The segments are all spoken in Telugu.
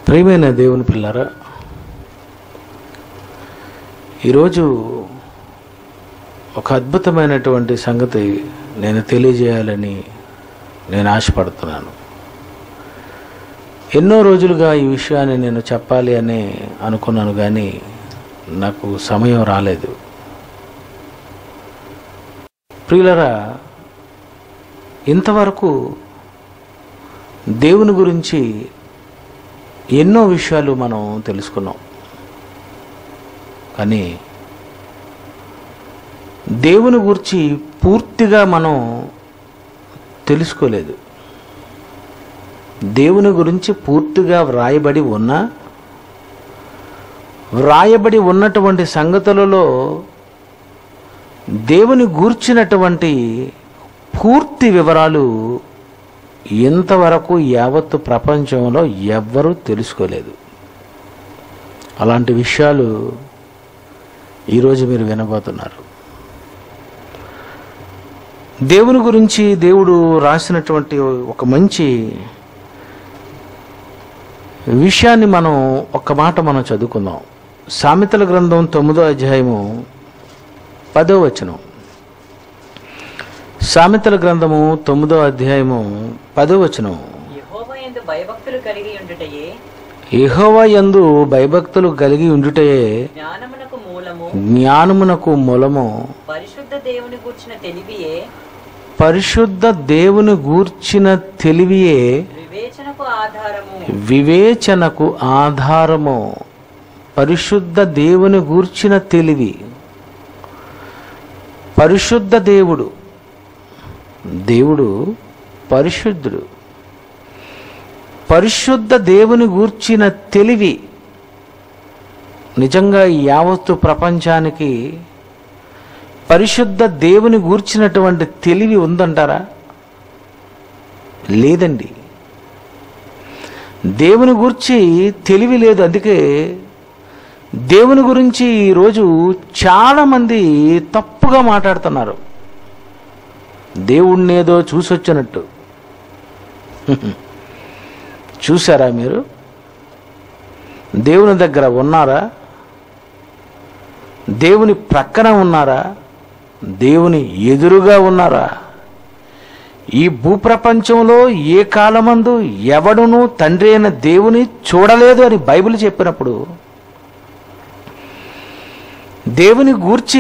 ప్రియమైన దేవుని పిల్లరా ఈరోజు ఒక అద్భుతమైనటువంటి సంగతి నేను తెలియజేయాలని నేను ఆశపడుతున్నాను ఎన్నో రోజులుగా ఈ విషయాన్ని నేను చెప్పాలి అని అనుకున్నాను కానీ నాకు సమయం రాలేదు ప్రియులరా ఇంతవరకు దేవుని గురించి ఎన్నో విషయాలు మనం తెలుసుకున్నాం కానీ దేవుని గురించి పూర్తిగా మనం తెలుసుకోలేదు దేవుని గురించి పూర్తిగా వ్రాయబడి ఉన్నా వ్రాయబడి ఉన్నటువంటి సంగతులలో దేవుని గూర్చినటువంటి పూర్తి వివరాలు ఇంతవరకు యావత్తు ప్రపంచంలో ఎవ్వరూ తెలుసుకోలేదు అలాంటి విషయాలు ఈరోజు మీరు వినబోతున్నారు దేవుని గురించి దేవుడు రాసినటువంటి ఒక మంచి విషయాన్ని మనం ఒక మాట మనం చదువుకుందాం సామెతల గ్రంథం తొమ్మిదో అధ్యాయము పదో వచనం సామెతల గ్రంథము తొమ్మిదో అధ్యాయము పదో వచనం యెహోవా యందు భయభక్తులు కలిగి ఉండుటయే యెహోవా యందు భయభక్తులు కలిగి ఉండుటే జ్ఞానమునకు మూలము జ్ఞానమునకు మూలము పరిశుద్ధ దేవుని గూర్చిన తెలివియే పరిశుద్ధ దేవుని గూర్చిన తెలివియే వివేచనకు ఆధారము వివేచనకు ఆధారము పరిశుద్ధ దేవుని గూర్చిన తెలివి పరిశుద్ధ దేవుడు దేవుడు పరిశుద్ధుడు పరిశుద్ధ దేవుని గూర్చిన తెలివి నిజంగా ఈ యావత్తు ప్రపంచానికి పరిశుద్ధ దేవుని గూర్చినటువంటి తెలివి ఉందంటారా లేదండి దేవుని గురించి తెలివి లేదు అందుకే దేవుని గురించి ఈరోజు చాలామంది తప్పుగా మాట్లాడుతున్నారు దేవుణ్ణి ఏదో చూసొచ్చినట్టు చూసారా మీరు దేవుని దగ్గర ఉన్నారా దేవుని ప్రక్కన ఉన్నారా దేవుని ఎదురుగా ఉన్నారా ఈ భూప్రపంచంలో ఏ కాలమందు ఎవడును తండ్రి అయిన దేవుని చూడలేదు అని బైబిల్ చెప్పినప్పుడు దేవుని గూర్చి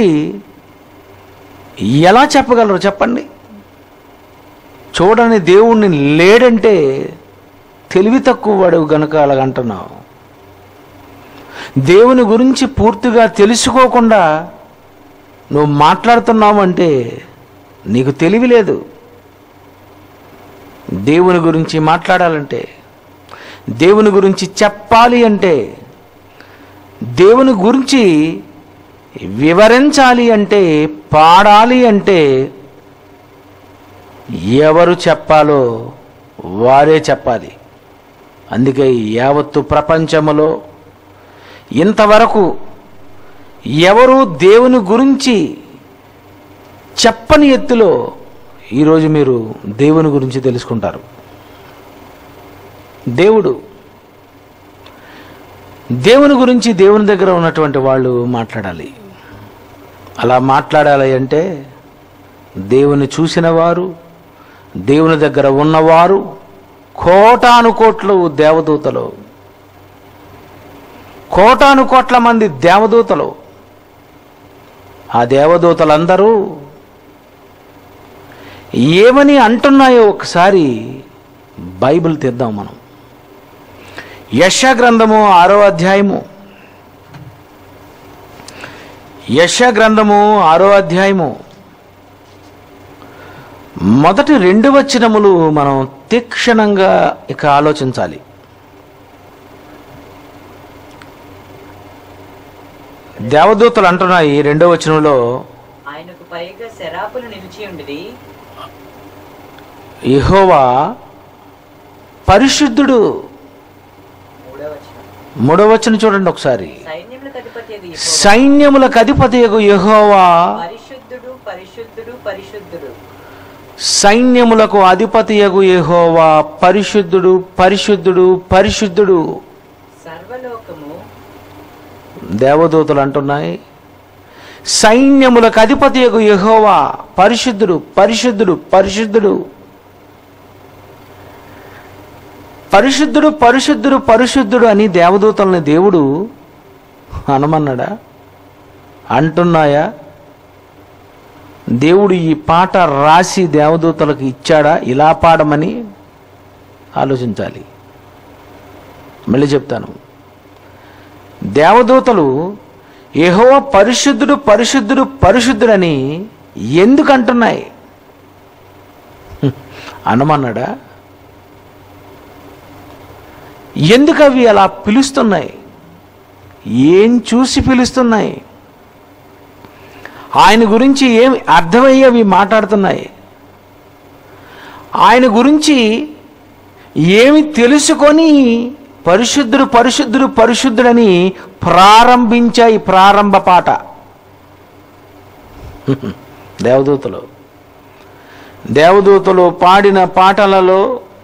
ఎలా చెప్పగలరు చెప్పండి చూడని దేవుణ్ణి లేడంటే తెలివి తక్కువ వాడు గనుక అలాగంటున్నావు దేవుని గురించి పూర్తిగా తెలుసుకోకుండా నువ్వు మాట్లాడుతున్నావు అంటే నీకు తెలివి లేదు దేవుని గురించి మాట్లాడాలంటే దేవుని గురించి చెప్పాలి అంటే దేవుని గురించి వివరించాలి అంటే పాడాలి అంటే ఎవరు చెప్పాలో వారే చెప్పాలి అందుకే ఈ యావత్తు ప్రపంచములో ఇంతవరకు ఎవరు దేవుని గురించి చెప్పని ఎత్తులో ఈరోజు మీరు దేవుని గురించి తెలుసుకుంటారు దేవుడు దేవుని గురించి దేవుని దగ్గర ఉన్నటువంటి వాళ్ళు మాట్లాడాలి అలా మాట్లాడాలి అంటే దేవుని చూసిన వారు దేవుని దగ్గర ఉన్నవారు కోటాను కోట్లు దేవదూతలు కోటాను కోట్ల మంది దేవదూతలు ఆ దేవదూతలందరూ ఏమని అంటున్నాయో ఒకసారి బైబిల్ తెద్దాం మనం యశ గ్రంథము ఆరో అధ్యాయము యశ గ్రంథము ఆరో అధ్యాయము మొదటి రెండు వచనములు మనం తీక్షణంగా ఇక ఆలోచించాలి దేవదూతలు అంటున్నాయి రెండో వచనంలో ఆయనకు పైగా శరాపులు నిలిచి ఉండిది యెహోవా పరిశుద్ధుడు మూడవ వచనం మూడో వచనం చూడండి ఒకసారి సైన్యములకు అధిపతి యెహోవా. సైన్యములకు అధిపతి యెహోవా పరిశుద్ధుడు పరిశుద్ధుడు పరిశుద్ధుడు సైన్యములకు అధిపతియగు యెహోవా పరిశుద్ధుడు పరిశుద్ధుడు పరిశుద్ధుడు సర్వలోకము దేవదూతలు అంటున్నాయి సైన్యములకు అధిపతి యెహోవా పరిశుద్ధుడు పరిశుద్ధుడు పరిశుద్ధుడు పరిశుద్ధుడు పరిశుద్ధుడు పరిశుద్ధుడు అని దేవదూతల్ని దేవుడు అనమన్నాడా అంటున్నాయా దేవుడు ఈ పాట రాసి దేవదూతలకు ఇచ్చాడా ఇలా పాడమని ఆలోచించాలి మళ్ళీ చెప్తాను దేవదూతలు యెహోవ పరిశుద్ధుడు పరిశుద్ధుడు పరిశుద్ధుడని ఎందుకు అంటున్నాయి హ్మ్. అనమన్నాడా ఎందుకు అవి అలా పిలుస్తున్నాయి ఏం చూసి పిలుస్తున్నాయి ఆయన గురించి ఏమి అర్థమయ్యి అవి మాట్లాడుతున్నాయి ఆయన గురించి ఏమి తెలుసుకొని పరిశుద్ధుడు పరిశుద్ధుడు పరిశుద్ధుడని ప్రారంభించాయి ప్రారంభ పాట దేవదూతలు దేవదూతలు పాడిన పాటలలో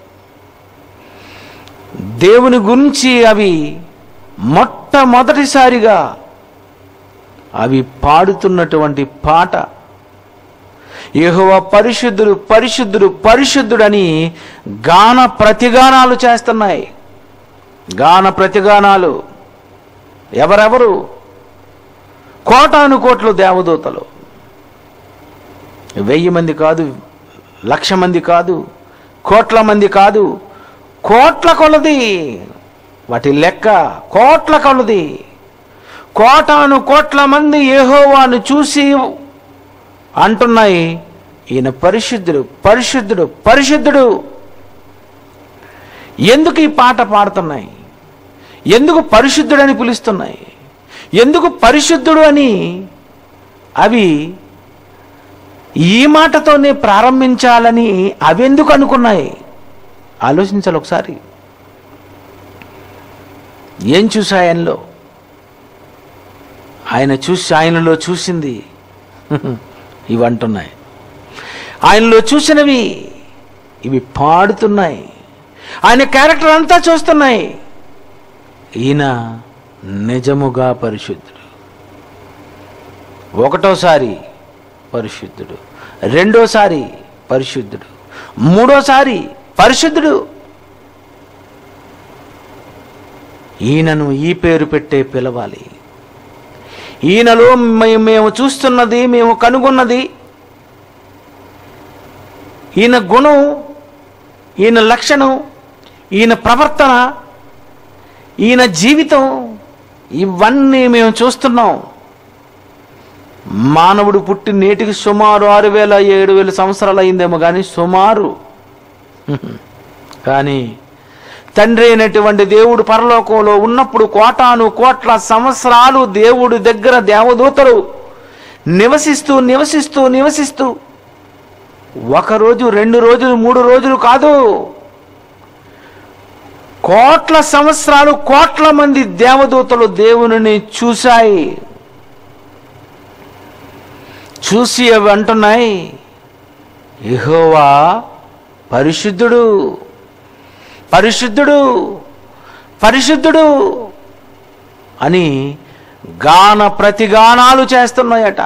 దేవుని గురించి అవి మొట్టమొదటిసారిగా అవి పాడుతున్నటువంటి పాట యెహోవా పరిశుద్ధుడు పరిశుద్ధుడు పరిశుద్ధుడని గాన ప్రతిగానాలు చేస్తున్నాయి గాన ప్రతిగానాలు ఎవరెవరు కోటాను కోట్లు దేవదూతలు వెయ్యి మంది కాదు లక్ష మంది కాదు కోట్ల మంది కాదు కోట్ల కొలది వాటి లెక్క కోట్ల కొలది కోటాను కోట్ల మంది ఏహోవాను చూసి అంటున్నాయి ఈయన పరిశుద్ధుడు పరిశుద్ధుడు పరిశుద్ధుడు ఎందుకు ఈ పాట పాడుతున్నాయి ఎందుకు పరిశుద్ధుడని పిలుస్తున్నాయి ఎందుకు పరిశుద్ధుడు అని అవి ఈ మాటతోనే ప్రారంభించాలని అవెందుకు అనుకున్నాయి ఆలోచించాలి ఒకసారి ఏం చూసా ఆయనలో ఆయన చూసి ఆయనలో చూసింది ఇవి అంటున్నాయి ఆయనలో చూసినవి ఇవి పాడుతున్నాయి ఆయన క్యారెక్టర్ అంతా చూస్తున్నాయి ఈయన నిజముగా పరిశుద్ధుడు ఒకటోసారి పరిశుద్ధుడు రెండోసారి పరిశుద్ధుడు మూడోసారి పరిశుద్ధుడు ఈయనను ఈ పేరు పెట్టే పిలవాలి ఈయనలో మే- మేము చూస్తున్నది మేము కనుగొన్నది ఈయన గుణం ఈయన లక్షణం ఈయన ప్రవర్తన ఈయన జీవితం ఇవన్నీ మేము చూస్తున్నాం మానవుడు పుట్టి నేటికి సుమారు ఆరు వేల ఏడు వేల సంవత్సరాలు అయిందేమో కానీ సుమారు కానీ తండ్రి అయినటువంటి దేవుడు పరలోకంలో ఉన్నప్పుడు కోటాను కోట్ల సంవత్సరాలు దేవుడి దగ్గర దేవదూతలు నివసిస్తూ నివసిస్తూ నివసిస్తూ ఒక రోజు రెండు రోజులు మూడు రోజులు కాదు కోట్ల సంవత్సరాలు కోట్ల మంది దేవదూతలు దేవునిని చూశాయి చూసి అవి అంటున్నాయి యెహోవా పరిశుద్ధుడు పరిశుద్ధుడు పరిశుద్ధుడు అని గాన ప్రతిగానాలు చేస్తున్నాయట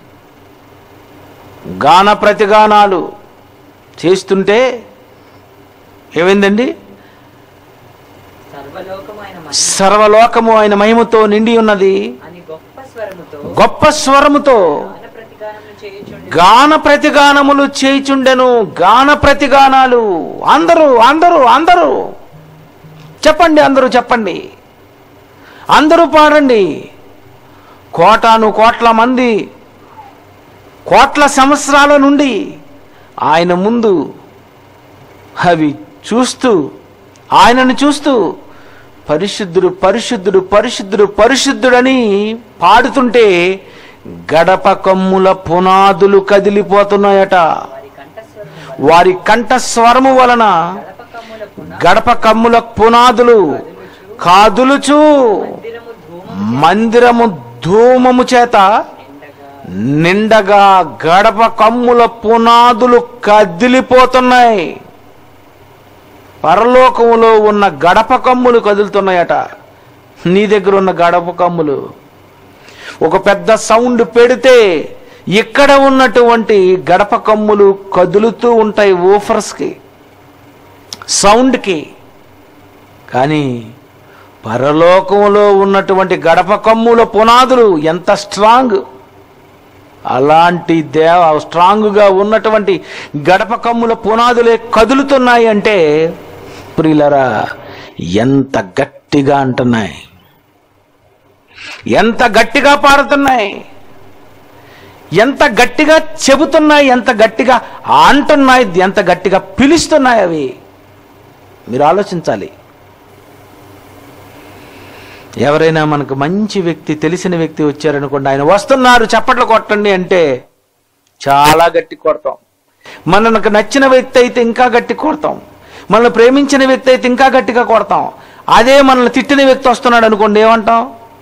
గాన ప్రతిగానాలు చేస్తుంటే ఏమైందండి సర్వలోకము ఆయన మహిమ సర్వలోకము ఆయన మహిమతో నిండి ఉన్నది అని గొప్ప స్వరముతో గొప్ప స్వరముతో గాన ప్రతిగానములు చేయుచుండి గాన ప్రతిగానములు చేయుచుండెను గాన ప్రతిగానాలు అందరూ అందరూ అందరూ చెప్పండి అందరూ చెప్పండి అందరూ పాడండి కోటాను కోట్ల మంది కోట్ల సంవత్సరాల నుండి ఆయన ముందు అవి చూస్తూ ఆయనను చూస్తూ పరిశుద్ధుడు పరిశుద్ధుడు పరిశుద్ధుడు పరిశుద్ధుడని పాడుతుంటే గడప కమ్ముల పునాదులు కదిలిపోతున్నాయట వారి కంఠస్వరము వారి కంఠస్వరము వలన గడప కమ్ముల పున గడప కమ్ముల పునాదులు కాదులుచు మందిరము ధూమము మందిరము ధూమము చేత నిండగా నిండగా గడప కమ్ముల పునాదులు కదిలిపోతున్నాయి పరలోకములో ఉన్న గడప కమ్ములు కదులుతున్నాయట నీ దగ్గర ఉన్న గడప కమ్ములు ఒక పెద్ద సౌండ్ పెడితే ఇక్కడ ఉన్నటువంటి గడప కమ్ములు కదులుతూ ఉంటాయి ఊఫర్స్కి సౌండ్కి కానీ పరలోకంలో ఉన్నటువంటి గడప కమ్ముల పునాదులు ఎంత స్ట్రాంగ్ అలాంటి దేవ స్ట్రాంగ్గా ఉన్నటువంటి గడప కమ్ముల పునాదులే కదులుతున్నాయి అంటే ప్రియులరా ఎంత గట్టిగా అంటున్నాయి ఎంత గట్టిగా పాడుతున్నాయి ఎంత గట్టిగా చెబుతున్నాయి ఎంత గట్టిగా అంటున్నాయి ఎంత గట్టిగా పిలుస్తున్నాయి అవి మీరు ఆలోచించాలి ఎవరైనా మనకు మంచి వ్యక్తి తెలిసిన వ్యక్తి వచ్చారనుకోండి ఆయన వస్తున్నారు చప్పట్లు కొట్టండి అంటే చాలా గట్టి కొడతాం మనకు నచ్చిన వ్యక్తి అయితే ఇంకా గట్టి కొడతాం మనల్ని ప్రేమించిన వ్యక్తి అయితే ఇంకా గట్టిగా కొడతాం అదే మనల్ని తిట్టిన వ్యక్తి వస్తున్నాడు అనుకోండి ఏమంటాం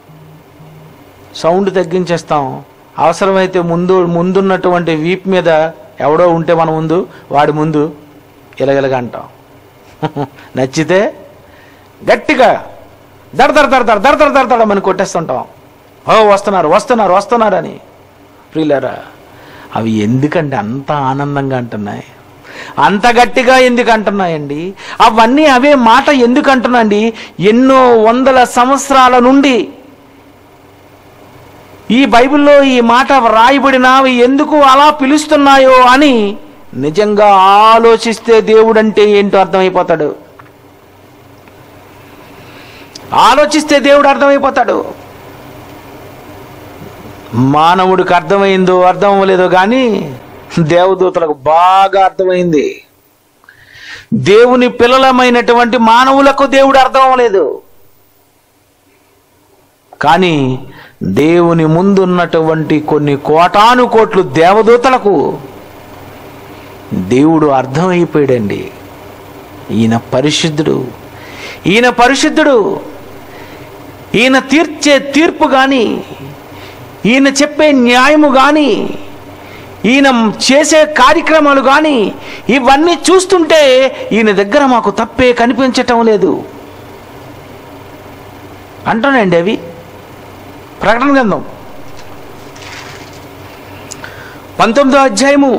సౌండ్ తగ్గించేస్తాం అవసరమైతే ముందు ముందున్నటువంటి వీప్ మీద ఎవడో ఉంటే మన ముందు వాడి ముందు ఇలగలగా అంటాం నచ్చితే గట్టిగా దడ దడ దడ దడ దడ దడ దడ దడ అని కొట్టేస్తుంటాం ఓ వస్తున్నారు వస్తున్నారు వస్తున్నారు అని ప్రియులరా అవి ఎందుకంటే అంత ఆనందంగా అంటున్నాయి అంత గట్టిగా ఎందుకు అంటున్నాయండి అవన్నీ అవే మాట ఎందుకు అంటున్నాయండి ఎన్నో వందల సంవత్సరాల నుండి ఈ బైబిల్లో ఈ మాట వ్రాయబడినవి ఎందుకు అలా పిలుస్తున్నాయో అని నిజంగా ఆలోచిస్తే దేవుడంటే ఏంటో అర్థమైపోతాడు ఆలోచిస్తే దేవుడు అర్థమైపోతాడు మానవుడికి అర్థమైందో అర్థం అవ్వలేదో కానీ దేవదూతలకు బాగా అర్థమైంది దేవుని పిల్లలమైనటువంటి మానవులకు దేవుడు అర్థం అవ్వలేదు కానీ దేవుని ముందున్నటువంటి కొన్ని కోటాను కోట్లు దేవదూతలకు దేవుడు అర్థమైపోయాడండి ఈయన పరిశుద్ధుడు ఈయన పరిశుద్ధుడు ఈయన తీర్చే తీర్పు కానీ ఈయన చెప్పే న్యాయము కానీ ఈయన చేసే కార్యక్రమాలు కానీ ఇవన్నీ చూస్తుంటే ఈయన దగ్గర మాకు తప్పే కనిపించటం లేదు అంటానండి అవి ప్రకటన గ్రంథం పంతొమ్మిదో అధ్యాయము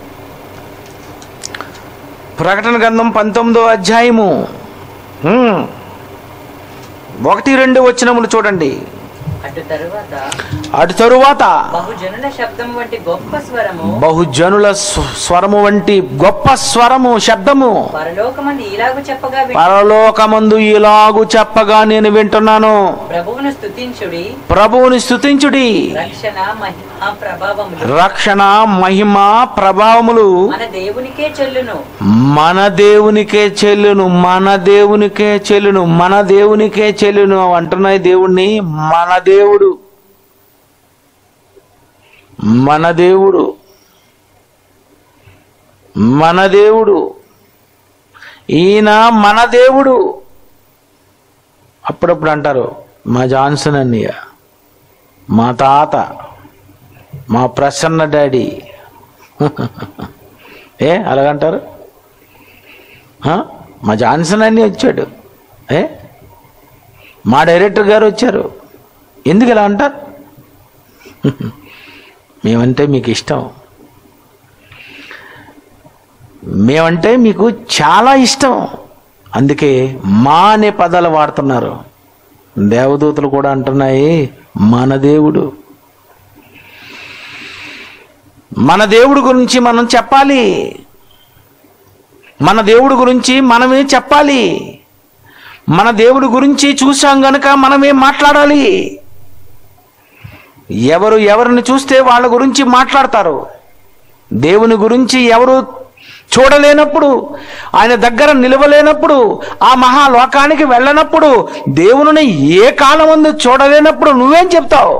ప్రకటన గ్రంథం పంతొమ్మిదో అధ్యాయము హ్మ్. ఒకటి రెండు వచనములు చూడండి అటు తరువాత అటు తరువాత బహుజనుల శబ్దం వంటి గొప్ప స్వరము బహుజనుల స్వ- స్వరము వంటి గొప్ప స్వరము శబ్దము పరలోకమంది ఇలాగు చెప్పగా విని పరలోకమందు ఇలాగు చెప్పగా నేను వింటున్నాను ప్రభువును స్తుతించుడి ప్రభువుని స్తుతించుడి రక్షణ మహిమ ప్రభావములు రక్షణ మహిమ ప్రభావములు మన దేవునికే చెల్లును మన దేవునికే చెల్లును మన దేవునికే చెల్లును మన దేవునికే చెల్లును అంటున్నాయి దేవుణ్ణి మన దేవుడు మన దేవుడు మన దేవుడు ఈయన మన దేవుడు అప్పుడప్పుడు అంటారు మా జాన్సన్ అన్నయ్య మా తాత మా ప్రసన్న డాడీ ఏ అలాగంటారు ఆ? మా జాన్సన్ అన్నీ వచ్చాడు ఏ మా డైరెక్టర్ గారు వచ్చారు ఎందుకు ఇలా అంటారు మేమంటే మీకు ఇష్టం మేమంటే మీకు చాలా ఇష్టం అందుకే మా అనే పదాలు వాడుతున్నారు దేవదూతలు కూడా అంటున్నాయి మన దేవుడు మన దేవుడు గురించి మనం చెప్పాలి మన దేవుడి గురించి మనమే చెప్పాలి మన దేవుడి గురించి చూసాం గనక మనమే మాట్లాడాలి ఎవరు ఎవరిని చూస్తే వాళ్ళ గురించి మాట్లాడతారు దేవుని గురించి ఎవరు చూడలేనప్పుడు ఆయన దగ్గర నిలవలేనప్పుడు ఆ మహాలోకానికి వెళ్ళనప్పుడు దేవుని ఏ కాలమందు చూడలేనప్పుడు నువ్వేం చెప్తావు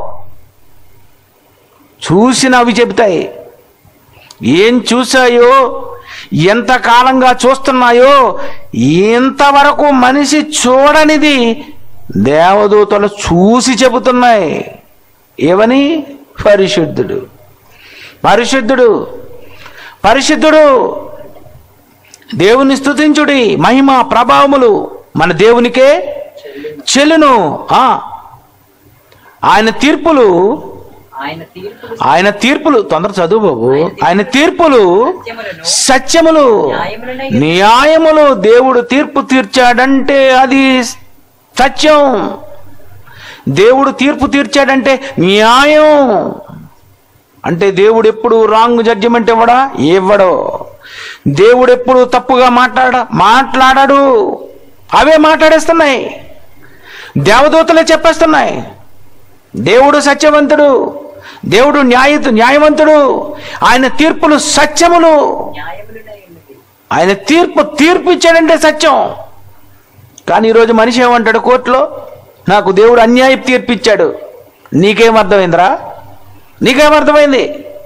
చూసిన అవి చెబుతాయి ఏం చూశాయో ఎంత కాలంగా చూస్తున్నాయో ఇంతవరకు మనిషి చూడనిది దేవదూతలు చూసి చెబుతున్నాయి ఏవని పరిశుద్ధుడు పరిశుద్ధుడు పరిశుద్ధుడు దేవుని స్తుతించుడి మహిమ ప్రభావములు మన దేవునికే చెల్లును ఆ. ఆయన తీర్పులు ఆయన తీర్పులు ఆయన తీర్పులు తొందర చదువు బాబు ఆయన తీర్పులు సత్యములను సత్యములు న్యాయములనై న్యాయములు దేవుడు తీర్పు తీర్చాడంటే అది సత్యం దేవుడు తీర్పు తీర్చాడంటే న్యాయం అంటే దేవుడు ఎప్పుడు రాంగ్ జడ్జిమెంట్ ఇవ్వడా ఇవ్వడు దేవుడు ఎప్పుడు తప్పుగా మాట్లాడ మాట్లాడాడు అవే మాట్లాడేస్తున్నాయి దేవదూతలే చెప్పేస్తున్నాయి దేవుడు సత్యవంతుడు దేవుడు న్యాయ న్యాయవంతుడు ఆయన తీర్పులు సత్యములు న్యాయములనై ఉన్నది ఆయన తీర్పు తీర్పు ఇచ్చాడంటే సత్యం కానీ ఈరోజు మనిషి ఏమంటాడు కోర్టులో నాకు దేవుడు అన్యాయ తీర్పు ఇచ్చాడు నీకేం అర్థమైందిరా నీకేం అర్థమైంది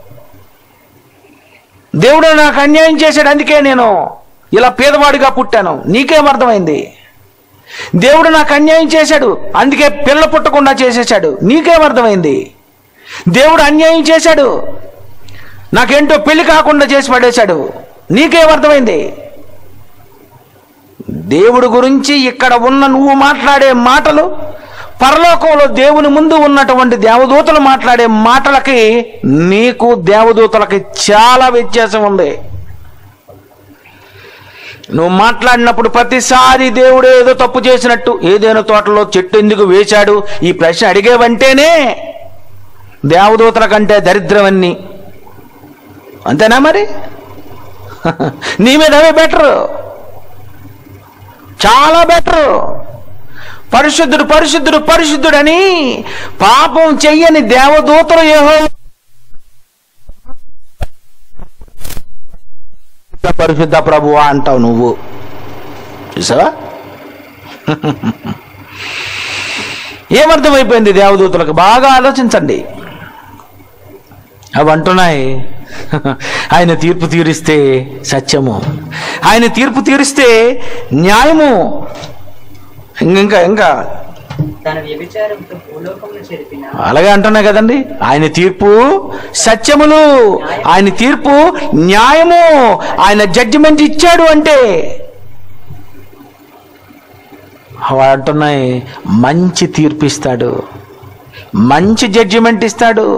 దేవుడు నాకు అన్యాయం చేశాడు అందుకే నేను ఇలా పేదవాడిగా పుట్టాను నీకేం అర్థమైంది దేవుడు నాకు అన్యాయం చేశాడు అందుకే పిల్ల పుట్టకుండా చేసేశాడు నీకేం అర్థమైంది దేవుడు అన్యాయం చేశాడు నాకేంటో పెళ్లి కాకుండా చేసి పడేశాడు నీకేం అర్థమైంది దేవుడు గురించి ఇక్కడ ఉన్న నువ్వు మాట్లాడే మాటలు పరలోకంలో దేవుని ముందు ఉన్నటువంటి దేవదూతలు మాట్లాడే మాటలకి నీకు దేవదూతలకి చాలా వ్యత్యాసం ఉంది నువ్వు మాట్లాడినప్పుడు ప్రతిసారి దేవుడు ఏదో తప్పు చేసినట్టు ఏదైనా తోటలో చెట్టు ఎందుకు వేశాడు ఈ ప్రశ్న అడిగేవంటేనే దేవదూతల కంటే దరిద్రమన్నీ అంతేనా మరి నీ మీద అవే బెటరు చాలా బెటరు పరిశుద్ధుడు పరిశుద్ధుడు పరిశుద్ధుడని పాపం చెయ్యని దేవదూతలు ఏహో పరిశుద్ధ ప్రభువా అంటావు నువ్వు చూసావా ఏమర్థమైపోయింది దేవదూతలకు బాగా ఆలోచించండి అవి అంటున్నాయి ఆయన తీర్పు తీరిస్తే సత్యము ఆయన తీర్పు తీరిస్తే న్యాయము ఇంకా ఇంకా తన వ్యభిచారంతో భూలోకమును చెరిపిన అలాగే అంటున్నాయి కదండి ఆయన తీర్పు సత్యములు ఆయన తీర్పు న్యాయము ఆయన జడ్జిమెంట్ ఇచ్చాడు అంటే అవి అంటున్నాయి మంచి తీర్పు ఇస్తాడు మంచి జడ్జిమెంట్ ఇస్తాడు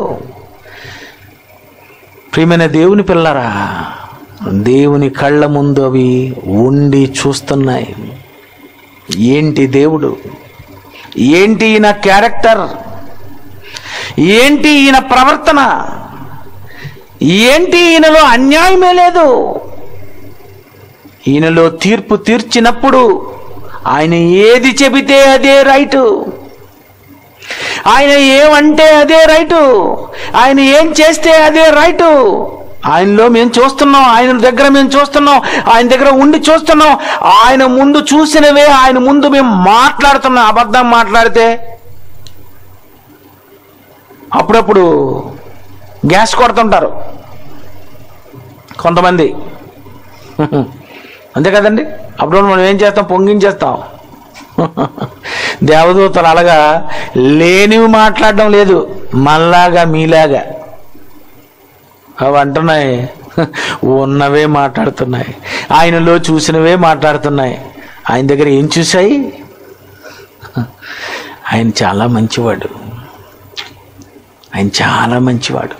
ప్రియమైన దేవుని పిల్లరా దేవుని కళ్ళ ముందు అవి ఉండి చూస్తున్నాయి ఏంటి దేవుడు ఏంటి ఈయన క్యారెక్టర్ ఏంటి ఈయన ప్రవర్తన ఏంటి ఈయనలో అన్యాయమే లేదు ఈయనలో తీర్పు తీర్చినప్పుడు ఆయన ఏది చెబితే అదే రైటు ఆయన ఏమంటే అదే రైటు ఆయన ఏం చేస్తే అదే రైటు ఆయనలో మేము చూస్తున్నాం ఆయన దగ్గర మేము చూస్తున్నాం ఆయన దగ్గర ఉండి చూస్తున్నాం ఆయన ముందు చూసినవే ఆయన ముందు మేము మాట్లాడుతున్నాం అబద్ధం మాట్లాడితే అప్పుడప్పుడు గ్యాస్ కొడుతుంటారు కొంతమంది అంతే కదండి అప్పుడు మనం ఏం చేస్తాం పొంగించేస్తాం దేవదూతలు అలాగా లేనివి మాట్లాడడం లేదు మళ్ళాగా మీలాగా అవి అంటున్నాయి ఉన్నవే మాట్లాడుతున్నాయి ఆయనలో చూసినవే మాట్లాడుతున్నాయి ఆయన దగ్గర ఏం చూశాయి ఆయన చాలా మంచివాడు ఆయన చాలా మంచివాడు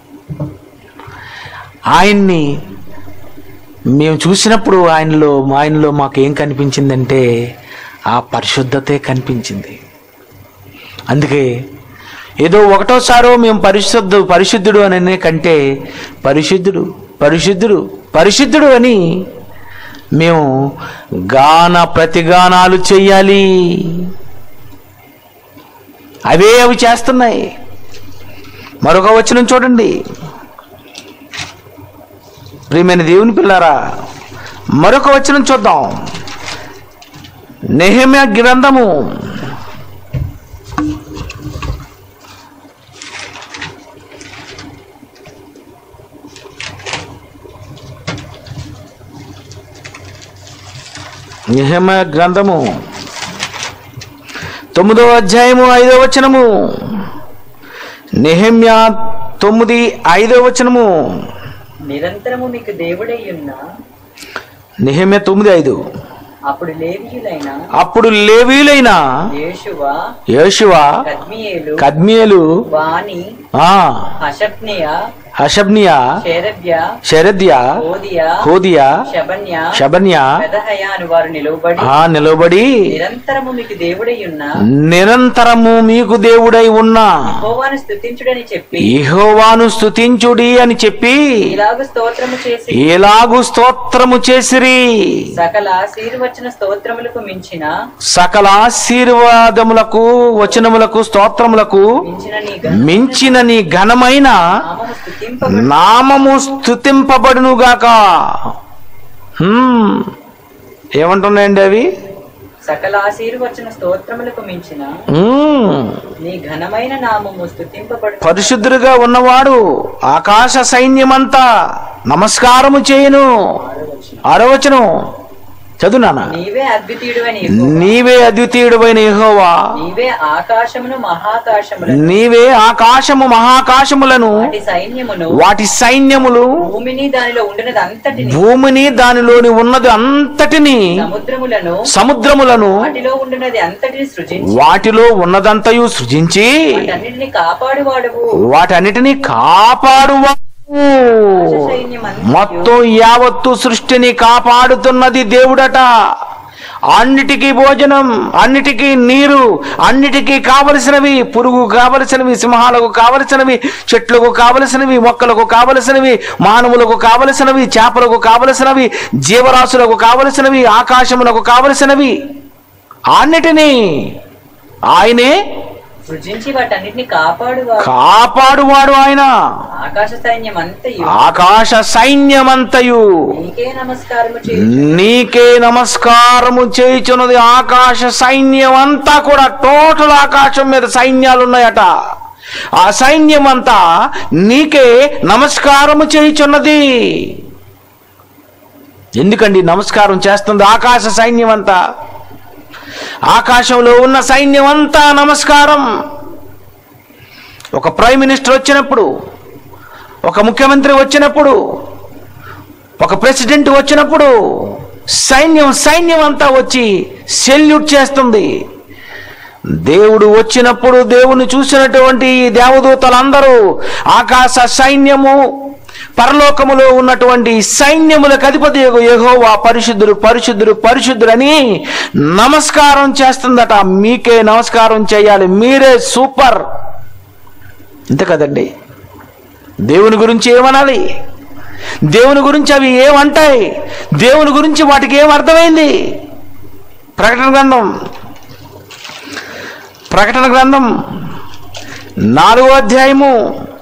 ఆయన్ని మేము చూసినప్పుడు ఆయనలో ఆయనలో మాకు ఏం కనిపించిందంటే ఆ పరిశుద్ధతే కనిపించింది అందుకే ఏదో ఒకటోసారో మేము పరిశుద్ధ పరిశుద్ధుడు అనే కంటే పరిశుద్ధుడు పరిశుద్ధుడు పరిశుద్ధుడు అని మేము గాన ప్రతిగానాలు చెయ్యాలి అవే అవి చేస్తున్నాయి మరొక వచనం చూడండి ప్రియమైన దేవుని పిల్లారా మరొక వచనం చూద్దాం నెహమ్య గ్రంథము నెహమ్య గ్రంథము తొమ్మిదో అధ్యాయము ఐదో వచనము నెహమ్య తొమ్మిది ఐదో వచనము నిరంతరము మీకు దేవుడై ఉన్న నెహమ్య తొమ్మిది ఐదు అప్పుడు లేవీయులైన అప్పుడు లేవీలైన యేషువ యేషువ కద్మియేలు కద్మియలు వాణి ఆ హషబ్నియ హషబ్నియా షేరబ్య శరద్య హోదియా హోదియా శబన్య శబన్య పెదహయ అని వారు నిలువబడి ఆ నిలబడి నిరంతరము మీకు దేవుడై ఉన్న నిరంతరము మీకు దేవుడై ఉన్న యెహోవాను స్తుతించుడని చెప్పి యెహోవాను స్తుతించుడి అని చెప్పి ఇలాగు స్తోత్రము చేసి ఎలాగు స్తోత్రము చేసిరి సకల ఆశీర్వచన స్తోత్రములకు మించిన సకల ఆశీర్వాదములకు వచనములకు స్తోత్రములకు మించిన నీ ఘన మించిన నీ ఘనమైన నామము స్తుతింపబడి నామము స్థుతింపబడునుగాక హ్మ్. ఏమంటున్నాయండి అవి సకల ఆశీర్వచన స్తోత్రములకు మించిన హ్మ్. నీ ఘనమైన నామము స్తుతింపబడు పరిశుద్ధుడుగా ఉన్నవాడు ఆకాశ సైన్యమంతా నమస్కారము చేయను ఆరవచనం చదువు నాన్న నీవే అద్వితీయుడువని నీవే అద్వితీయుడైన యెహోవా నీవే ఆకాశమును మహాకాశములను నీవే ఆకాశము మహాకాశములను వాటి సైన్యమును వాటి సైన్యములు భూమిని దానిలో ఉండినది అంతటిని భూమిని దానిలోని ఉన్నది అంతటిని సముద్రములను సముద్రములను వాటిలో ఉండినది అంతటిని సృజించి వాటిలో ఉన్నదంతయు సృజించి వాటన్నిటిని కాపాడువాడువు వాటన్నిటిని కాపాడువా సైన్యం మొత్తం యావత్తు సృష్టిని కాపాడుతున్నది దేవుడట అన్నిటికీ భోజనం అన్నిటికీ నీరు అన్నిటికీ కావలసినవి పురుగు కావలసినవి సింహాలకు కావలసినవి చెట్లకు కావలసినవి మొక్కలకు కావలసినవి మానవులకు కావలసినవి చేపలకు కావలసినవి జీవరాశులకు కావలసినవి ఆకాశములకు కావలసినవి అన్నిటినీ ఆయనే సృజించి వాటన్నిటిని కాపాడువాడు కాపాడువాడు ఆయన ఆకాశ సైన్యం అంతయు ఆకాశ సైన్యమంతయు నీకే నమస్కారము చేయి నీకే నమస్కారము చేయుచున్నది ఆకాశ సైన్యం అంతా కూడా టోటల్ ఆకాశం మీద సైన్యాలు ఉన్నాయట ఆ సైన్యం అంతా నీకే నమస్కారము చేయుచున్నది ఎందుకండి నమస్కారం చేస్తుంది ఆకాశ సైన్యం అంతా ఆకాశంలో ఉన్న సైన్యం అంతా నమస్కారం ఒక ప్రైమ్ మినిస్టర్ వచ్చినప్పుడు ఒక ముఖ్యమంత్రి వచ్చినప్పుడు ఒక ప్రెసిడెంట్ వచ్చినప్పుడు సైన్యం సైన్యం అంతా వచ్చి సెల్యూట్ చేస్తుంది దేవుడు వచ్చినప్పుడు దేవుని చూసినటువంటి ఈ దేవదూతలందరూ ఆకాశ సైన్యము పరలోకములో ఉన్నటువంటి సైన్యములకు అధిపతి యెహోవా పరిశుద్ధుడు పరిశుద్ధుడు పరిశుద్ధుడని నమస్కారం చేస్తుందట మీకే నమస్కారం చేయాలి మీరే సూపర్ ఇంత కదండి దేవుని గురించి ఏమనాలి దేవుని గురించి అవి ఏమంటాయి దేవుని గురించి వాటికి ఏం అర్థమైంది ప్రకటన గ్రంథం ప్రకటన గ్రంథం నాలుగో అధ్యాయము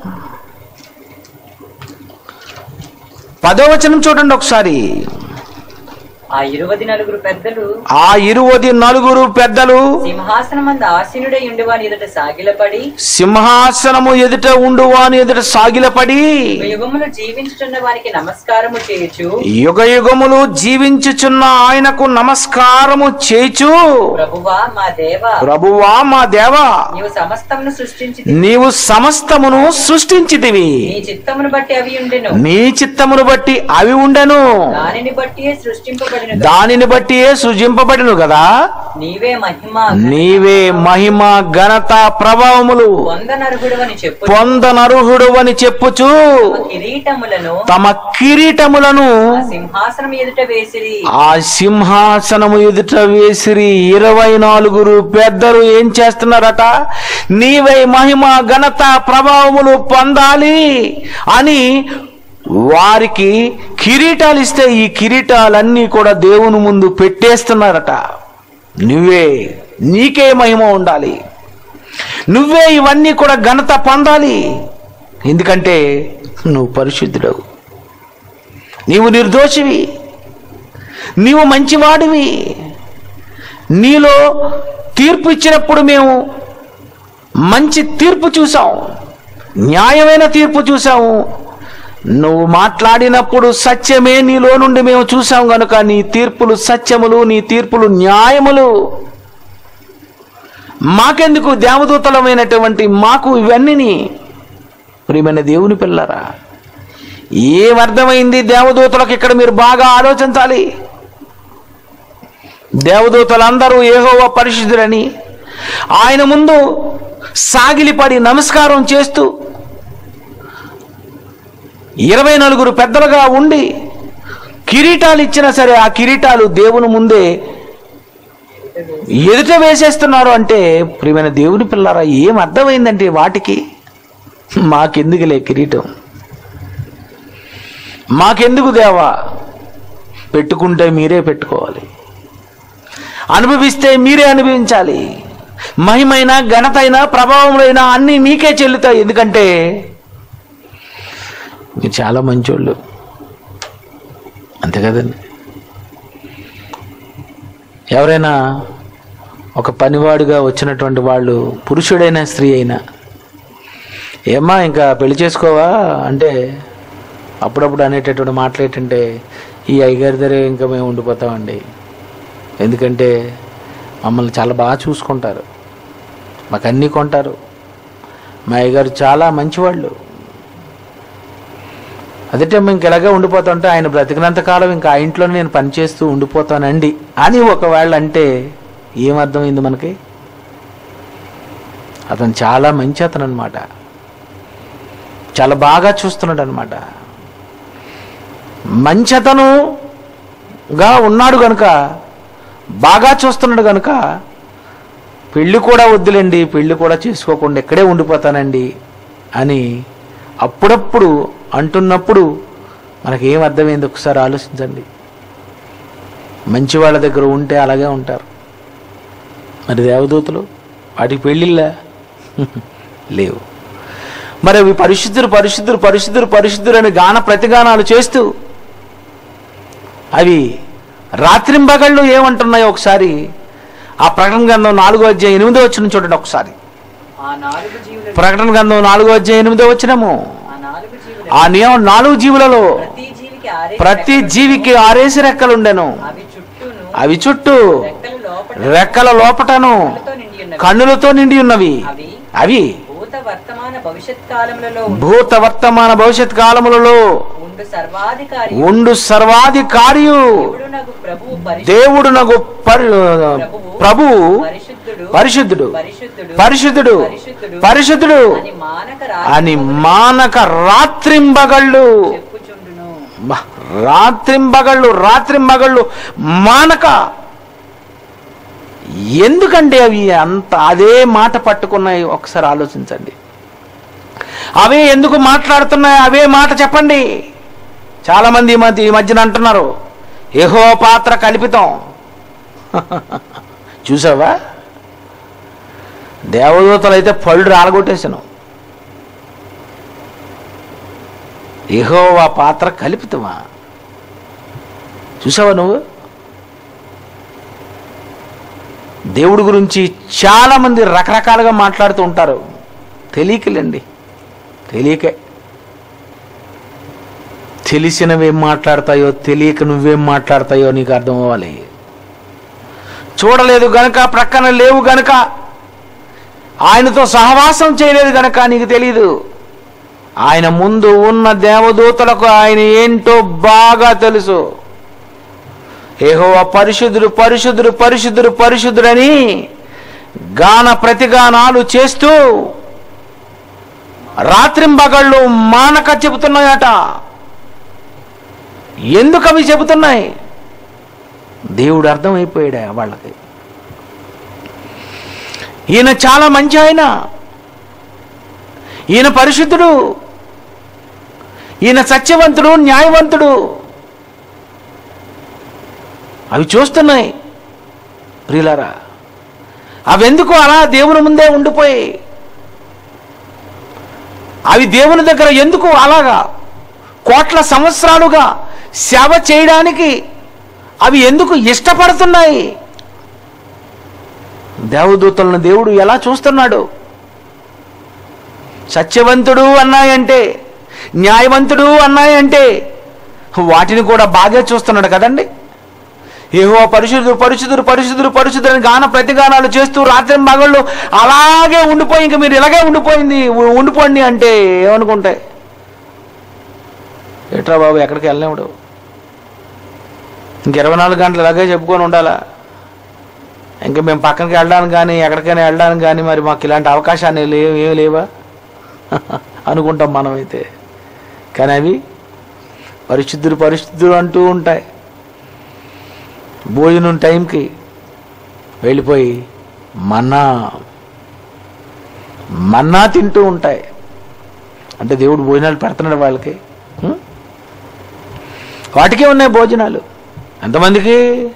పదో వచనం చూడండి ఒకసారి ఆ ఇరువది నలుగురు పెద్దలు ఆ ఇరువది నలుగురు పెద్దలు సింహాసనం మంది ఆసీనుడై ఉండేవాని ఎదుట సాగిలపడి సింహాసనము ఎదుట ఉండువాని ఎదుట సాగిలపడి యుగములు జీవించుతున్న వారికి నమస్కారము చేయొచ్చు యుగ యుగములు జీవించుచున్న ఆయనకు నమస్కారము చేచు ప్రభువా మా దేవా ప్రభువా మా దేవా నీవు సమస్తమును సృష్టించి నీవు సమస్తమును సృష్టించితివి నీ చిత్తమును బట్టి అవి ఉండెను నీ చిత్తమును బట్టి అవి ఉండెను దానిని బట్టి సృష్టింపబడిన దానిని బట్టి సృజింపబడిను కదా నీవే మహిమ నీవే మహిమ ఘనత ప్రభావములు వందనర్హుడు అని చెప్పు పొందనరుహుడు అని చెప్పుచు కిరీటములను తమ కిరీటములను ఆ సింహాసనం ఎదుట వేసిరి ఆ సింహాసనము ఎదుట వేసిరి ఇరవై నాలుగురు పెద్దలు ఏం చేస్తున్నారట నీవై మహిమ ఘనత ప్రభావములు పొందాలి అని వారికి కిరీటాలు ఇస్తే ఈ కిరీటాలన్నీ కూడా దేవుని ముందు పెట్టేస్తున్నారట నువ్వే నీకే మహిమ ఉండాలి నువ్వే ఇవన్నీ కూడా ఘనత పొందాలి ఎందుకంటే నువ్వు పరిశుద్ధుడవు నీవు నిర్దోషివి నీవు మంచివాడివి నీలో తీర్పు ఇచ్చినప్పుడు మేము మంచి తీర్పు చూసాం న్యాయమైన తీర్పు చూసాము నువ్వు మాట్లాడినప్పుడు సత్యమే నీలో నుండి మేము చూసాం గనుక నీ తీర్పులు సత్యములు నీ తీర్పులు న్యాయములు మాకెందుకు దేవదూతలమైనటువంటి మాకు ఇవన్నీ ప్రియమైన దేవుని పిల్లరా ఏమర్థమైంది దేవదూతలకు ఇక్కడ మీరు బాగా ఆలోచించాలి దేవదూతలందరూ ఏహోవ పరిశుద్ధులని ఆయన ముందు సాగిలిపడి నమస్కారం చేస్తూ ఇరవై నలుగురు పెద్దలుగా ఉండి కిరీటాలు ఇచ్చినా సరే ఆ కిరీటాలు దేవుని ముందే ఎదుట వేసేస్తున్నారు అంటే ప్రియమైన దేవుని పిల్లరా ఏం అర్థమైందంటే వాటికి మాకెందుకులే కిరీటం మాకెందుకు దేవా పెట్టుకుంటే మీరే పెట్టుకోవాలి అనుభవిస్తే మీరే అనుభవించాలి మహిమైన ఘనతైన ప్రభావములైన అన్నీ మీకే చెల్లుతాయి ఎందుకంటే మీరు చాలా మంచోళ్ళు అంతే కదండి ఎవరైనా ఒక పనివాడుగా వచ్చినటువంటి వాళ్ళు పురుషుడైనా స్త్రీ అయినా ఏమ్మా ఇంకా పెళ్లి చేసుకోవా అంటే అప్పుడప్పుడు అనేటటువంటి మాటలు ఏంటంటే ఈ అయ్యగారి దగ్గర ఇంకా మేము ఉండిపోతామండి ఎందుకంటే మమ్మల్ని చాలా బాగా చూసుకుంటారు మాకు అన్నీ కొంటారు మా అయ్యగారు చాలా మంచివాళ్ళు అదే మేము ఇంక ఇలాగే ఉండిపోతుంటే ఆయన బ్రతికినంత కాలం ఇంకా ఆ ఇంట్లో నేను పనిచేస్తూ ఉండిపోతానండి అని ఒకవేళ అంటే ఏమర్థమైంది మనకి అతను చాలా మంచి అతను అనమాట చాలా బాగా చూస్తున్నాడు అనమాట మంచి అతనుగా ఉన్నాడు గనుక బాగా చూస్తున్నాడు గనుక పెళ్ళి కూడా వద్దులేండి పెళ్ళి కూడా చేసుకోకుండా ఇక్కడే ఉండిపోతానండి అని అప్పుడప్పుడు అంటున్నప్పుడు మనకేం అర్థమైంది ఒకసారి ఆలోచించండి మంచి వాళ్ళ దగ్గర ఉంటే అలాగే ఉంటారు మరి దేవదూతలు వాటికి పెళ్ళిళ్ళా లేవు మరి అవి పరిశుద్ధులు పరిశుద్ధులు పరిశుద్ధులు పరిశుద్ధులు అని గాన ప్రతిగానాలు చేస్తూ అవి రాత్రింబగళ్ళు ఏమంటున్నాయో ఒకసారి ఆ ప్రకటన గ్రంథం నాలుగో అధ్యాయం ఎనిమిదో వచ్చిన చూడండి ఒకసారి ఆ నాలుగు జీవులు ప్రకటన గ్రంథం నాలుగో అధ్యాయం ఎనిమిదో వచ్చినము ఆ నాలుగు జీవులు ఆ నియమం నాలుగు జీవులలో ప్రతి జీవికి ఆరే ప్రతి జీవికి ఆరేసి రెక్కలుండెను అవి చుట్టూను అవి చుట్టూ రెక్కలు లోపల రెక్కల లోపటను కళ్ళతో నిండి ఉన్నవి కన్నులతో నిండి ఉన్నవి అవి అవి భూత వర్తమాన భవిష్యత్ కాలములలో భూత వర్తమాన భవిష్యత్ కాలములలో ఉండు సర్వాధికారి ఉండు సర్వాధికారియు దేవుడు నాకు ప్రభువు పరిశు- దేవుడు నగు ప్రభు పరిశుద్ధుడు పరిశుద్ధుడు పరిశుద్ధుడు పరిశుద్ధుడు పరిశుద్ధుడు పరిశుద్ధుడు అని మానక అని మానక రాత్రింబగళ్ళు చెప్పుచుండును బా, రాత్రింబగళ్ళు రాత్రింబగళ్ళు మానక ఎందుకంటే అవి అంత అదే మాట పట్టుకున్నాయి ఒకసారి ఆలోచించండి అవే ఎందుకు మాట్లాడుతున్నాయి అవే మాట చెప్పండి చాలామంది ఈ మధ్య ఈ మధ్యన అంటున్నారు ఏహో పాత్ర కల్పితం చూసావా దేవదూతలు అయితే పళ్ళు రాలగొట్టేసాను ఏహోవా పాత్ర కల్పితమా చూసావా నువ్వు దేవుడి గురించి చాలామంది రకరకాలుగా మాట్లాడుతూ ఉంటారు తెలియకలేండి తెలియకే తెలిసినవేం మాట్లాడతాయో తెలియక నువ్వేం మాట్లాడతాయో నీకు అర్థం అవ్వాలి చూడలేదు గనక ప్రక్కన లేవు గనక ఆయనతో సహవాసం చేయలేదు గనక నీకు తెలియదు ఆయన ముందు ఉన్న దేవదూతలకు ఆయన ఏంటో బాగా తెలుసు ఏహోవా పరిశుద్ధుడు పరిశుద్ధుడు పరిశుద్ధుడు పరిశుద్ధుడని గాన ప్రతిగానాలు చేస్తూ రాత్రింబగళ్ళు మానక చెబుతున్నాయట ఎందుకు అవి చెబుతున్నాయి దేవుడు అర్థమైపోయాడు వాళ్ళకి ఈయన చాలా మంచి ఆయన ఈయన పరిశుద్ధుడు ఈయన సత్యవంతుడు న్యాయవంతుడు అవి చూస్తున్నాయి ప్రియులారా అవెందుకు అలా దేవుని ముందే ఉండిపోయి అవి దేవుని దగ్గర ఎందుకు అలాగా కోట్ల సంవత్సరాలుగా సేవ చేయడానికి అవి ఎందుకు ఇష్టపడుతున్నాయి దేవదూతలను దేవుడు ఎలా చూస్తున్నాడు సత్యవంతుడు అన్నాయంటే న్యాయవంతుడు అన్నాయంటే వాటిని కూడా బాగా చూస్తున్నాడు కదండి ఏవో పరిశుద్ధుడు పరిశుద్ధుడు పరిశుద్ధుడు పరిశుద్ధుడు అని గాన ప్రతిగానాలు చేస్తూ రాత్రి మగళ్ళు అలాగే ఉండిపోయి ఇంక మీరు ఇలాగే ఉండిపోయింది ఉ- ఉండిపోండి అంటే ఏమనుకుంటాయి ఏట్రా బాబు ఎక్కడికి వెళ్ళినాడు ఇంక ఇరవై నాలుగు గంటలు ఇలాగే చెప్పుకొని ఉండాలా ఇంకా మేము పక్కనకి వెళ్ళడానికి కానీ ఎక్కడికైనా వెళ్ళడానికి కానీ మరి మాకు ఇలాంటి అవకాశాన్ని లేవు ఏమి లేవా అనుకుంటాం మనమైతే కానీ అవి పరిశుద్ధులు పరిశుద్ధులు అంటూ ఉంటాయి భోజనం టైంకి వెళ్ళిపోయి మన్నా మన్నా తింటూ ఉంటాయి అంటే దేవుడు భోజనాలు పెడుతున్నాడు వాళ్ళకి ఉం? వాటికే ఉన్నాయి భోజనాలు ఎంతమందికి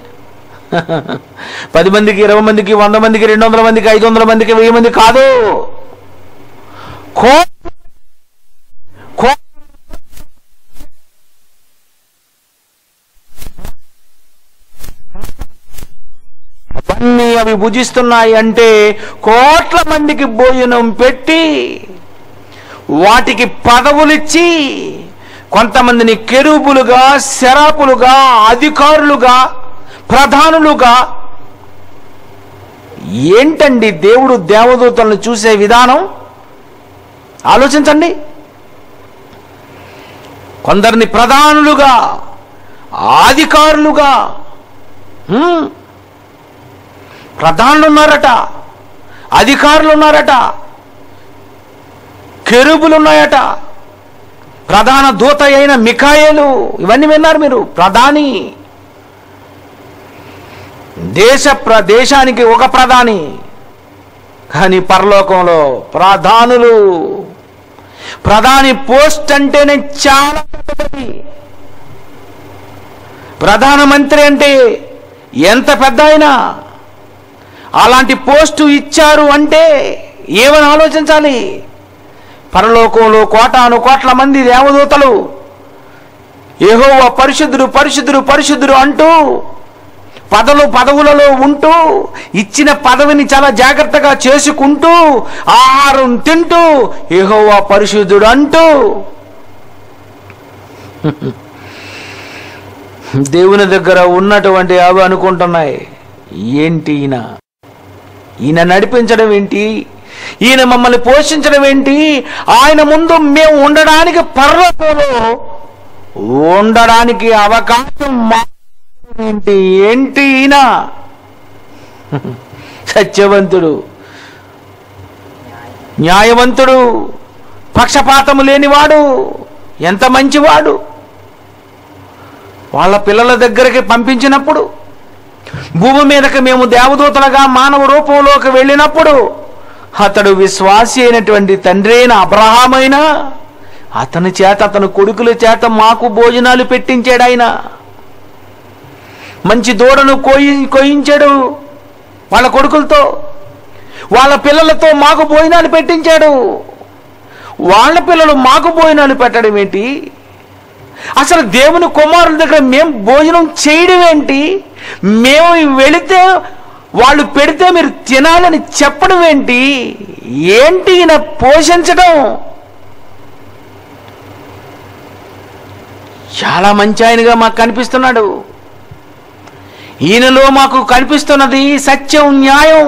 పది మందికి ఇరవై మందికి వంద మందికి రెండు వందల మందికి ఐదు వందల మందికి వెయ్యి మంది కాదు కో కో- అవన్నీ అవి భుజిస్తున్నాయి అంటే కోట్ల మందికి భోజనం పెట్టి వాటికి పదవులిచ్చి కొంతమందిని కెరూబులుగా శరాపులుగా అధికారులుగా ప్రధానులుగా ఏంటండి దేవుడు దేవదూతలను చూసే విధానం ఆలోచించండి కొందరిని ప్రధానులుగా అధికారులుగా హ్మ్, ప్రధానులు ఉన్నారట అధికారులు ఉన్నారట కెరుబులు ఉన్నాయట ప్రధాన దూత అయిన మికాయేలు ఇవన్నీ విన్నారు మీరు ప్రధాని దేశ ప్ర దేశానికి ఒక ప్రధాని కానీ పరలోకంలో ప్రధానులు ప్రధాని పోస్ట్ అంటేనే చాలా పెద్దది ప్రధానమంత్రి అంటే ఎంత పెద్ద అయినా అలాంటి పోస్టు ఇచ్చారు అంటే ఏమని ఆలోచించాలి పరలోకంలో కోటాను కోట్ల మంది దేవదూతలు యెహోవా పరిశుద్ధుడు పరిశుద్ధుడు పరిశుద్ధుడు అంటూ పదలు పదవులలో ఉంటూ ఇచ్చిన పదవిని చాలా జాగ్రత్తగా చేసుకుంటూ ఆహారం తింటూ యెహోవా పరిశుద్ధుడు అంటూ దేవుని దగ్గర ఉన్నటువంటి అవి అనుకుంటున్నాయి ఏంటి ఈయన ఈయన నడిపించడం ఏంటి ఈయన మమ్మల్ని పోషించడం ఏంటి ఆయన ముందు మేము ఉండడానికి పర్వతంలో ఉండడానికి అవకాశం మా- ఏంటి ఏంటి ఈయన సత్యవంతుడు న్యాయవంతుడు పక్షపాతము లేనివాడు ఎంత మంచివాడు వాళ్ళ పిల్లల దగ్గరికి పంపించినప్పుడు భూమి మీదకి మేము దేవదూతలుగా మానవ రూపంలోకి వెళ్ళినప్పుడు అతడు విశ్వాసి అయినటువంటి తండ్రి అయిన అబ్రహామైనా అతని చేత అతని కొడుకుల చేత మాకు భోజనాలు పెట్టించాడు ఆయన మంచి దూడను కోయి కోయించాడు వాళ్ళ కొడుకులతో వాళ్ళ పిల్లలతో మాకు భోజనాలు పెట్టించాడు వాళ్ళ పిల్లలు మాకు భోజనాలు పెట్టడం ఏంటి అసలు దేవుని కుమారుల దగ్గర మేము భోజనం చేయడం ఏంటి మేము వెళితే వాళ్ళు పెడితే మీరు తినాలని చెప్పడం ఏంటి ఏంటి ఈయన పోషించడం చాలా మంచి ఆయనగా మాకు కనిపిస్తున్నాడు ఈయనలో మాకు కనిపిస్తున్నది సత్యం న్యాయం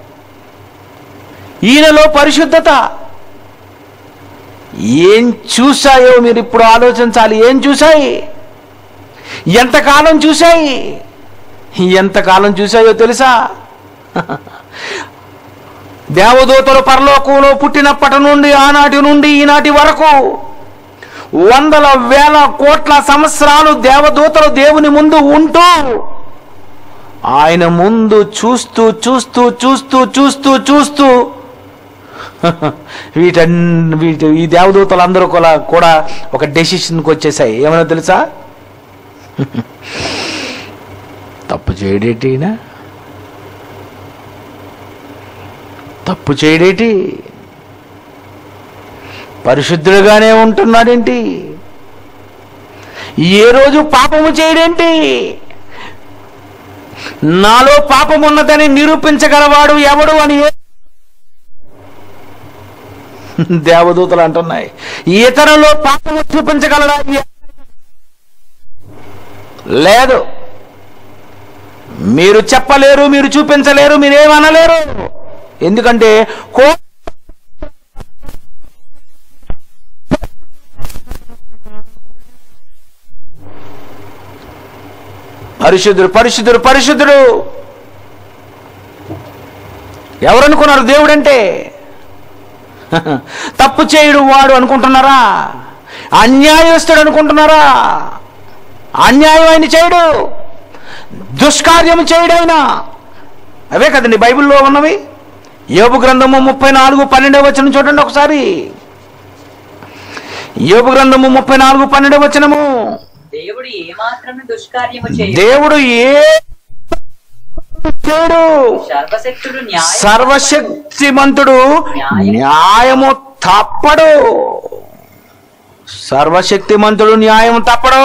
ఈయనలో పరిశుద్ధత ఏం చూశాయో మీరు ఇప్పుడు ఆలోచించాలి ఏం చూశాయి ఎంతకాలం చూశాయి ఎంతకాలం చూశాయో తెలుసా దేవదూతలు పరలోకంలో పుట్టినప్పటి నుండి ఆనాటి నుండి ఈనాటి వరకు వందల వేల కోట్ల సంవత్సరాలు దేవదూతలు దేవుని ముందు ఉంటూ ఆయన ముందు చూస్తూ చూస్తూ చూస్తూ చూస్తూ చూస్తూ వీటన్ వీటి ఈ దేవదూతలందరూ కూడా కూడా ఒక డెసిషన్కి వచ్చేసాయి ఏమైనా తెలుసా తప్పు చేయడేటి ఈయన? తప్పు చేయడేటి పరిశుద్ధుడుగానే ఉంటున్నాడేంటి ఏ రోజు పాపము చేయడేంటి నాలో పాపం ఉన్నదని నిరూపించగలవాడు ఎవడు అని ఏ- దేవదూతలు అంటున్నాయి ఇతరులో పాపము చూపించగలడా ఈ- లేదు మీరు చెప్పలేరు మీరు చూపించలేరు మీరేమనలేరు ఎందుకంటే కో పరిశుద్ధుడు పరిశుద్ధుడు పరిశుద్ధుడు ఎవరనుకున్నారు దేవుడంటే తప్పు చేయడు వాడు అనుకుంటున్నారా అన్యాయస్తుడు అనుకుంటున్నారా అన్యాయం ఆయన చేయడు దుష్కార్యం చేయడైనా అవే కదండి బైబిల్లో ఉన్నవి యోబు గ్రంథము ముప్పై నాలుగు పన్నెండవ వచనం చూడండి ఒకసారి యోబు గ్రంథము ముప్పై నాలుగు పన్నెండవ వచనము దేవుడు ఏమాత్రం దుష్కార్యము చేయు దేవుడు ఏ చేయడు సర్వశక్తుడు న్యాయ సర్వశక్తిమంతుడు న్యాయము తప్పడు సర్వశక్తిమంతుడు న్యాయం తప్పడు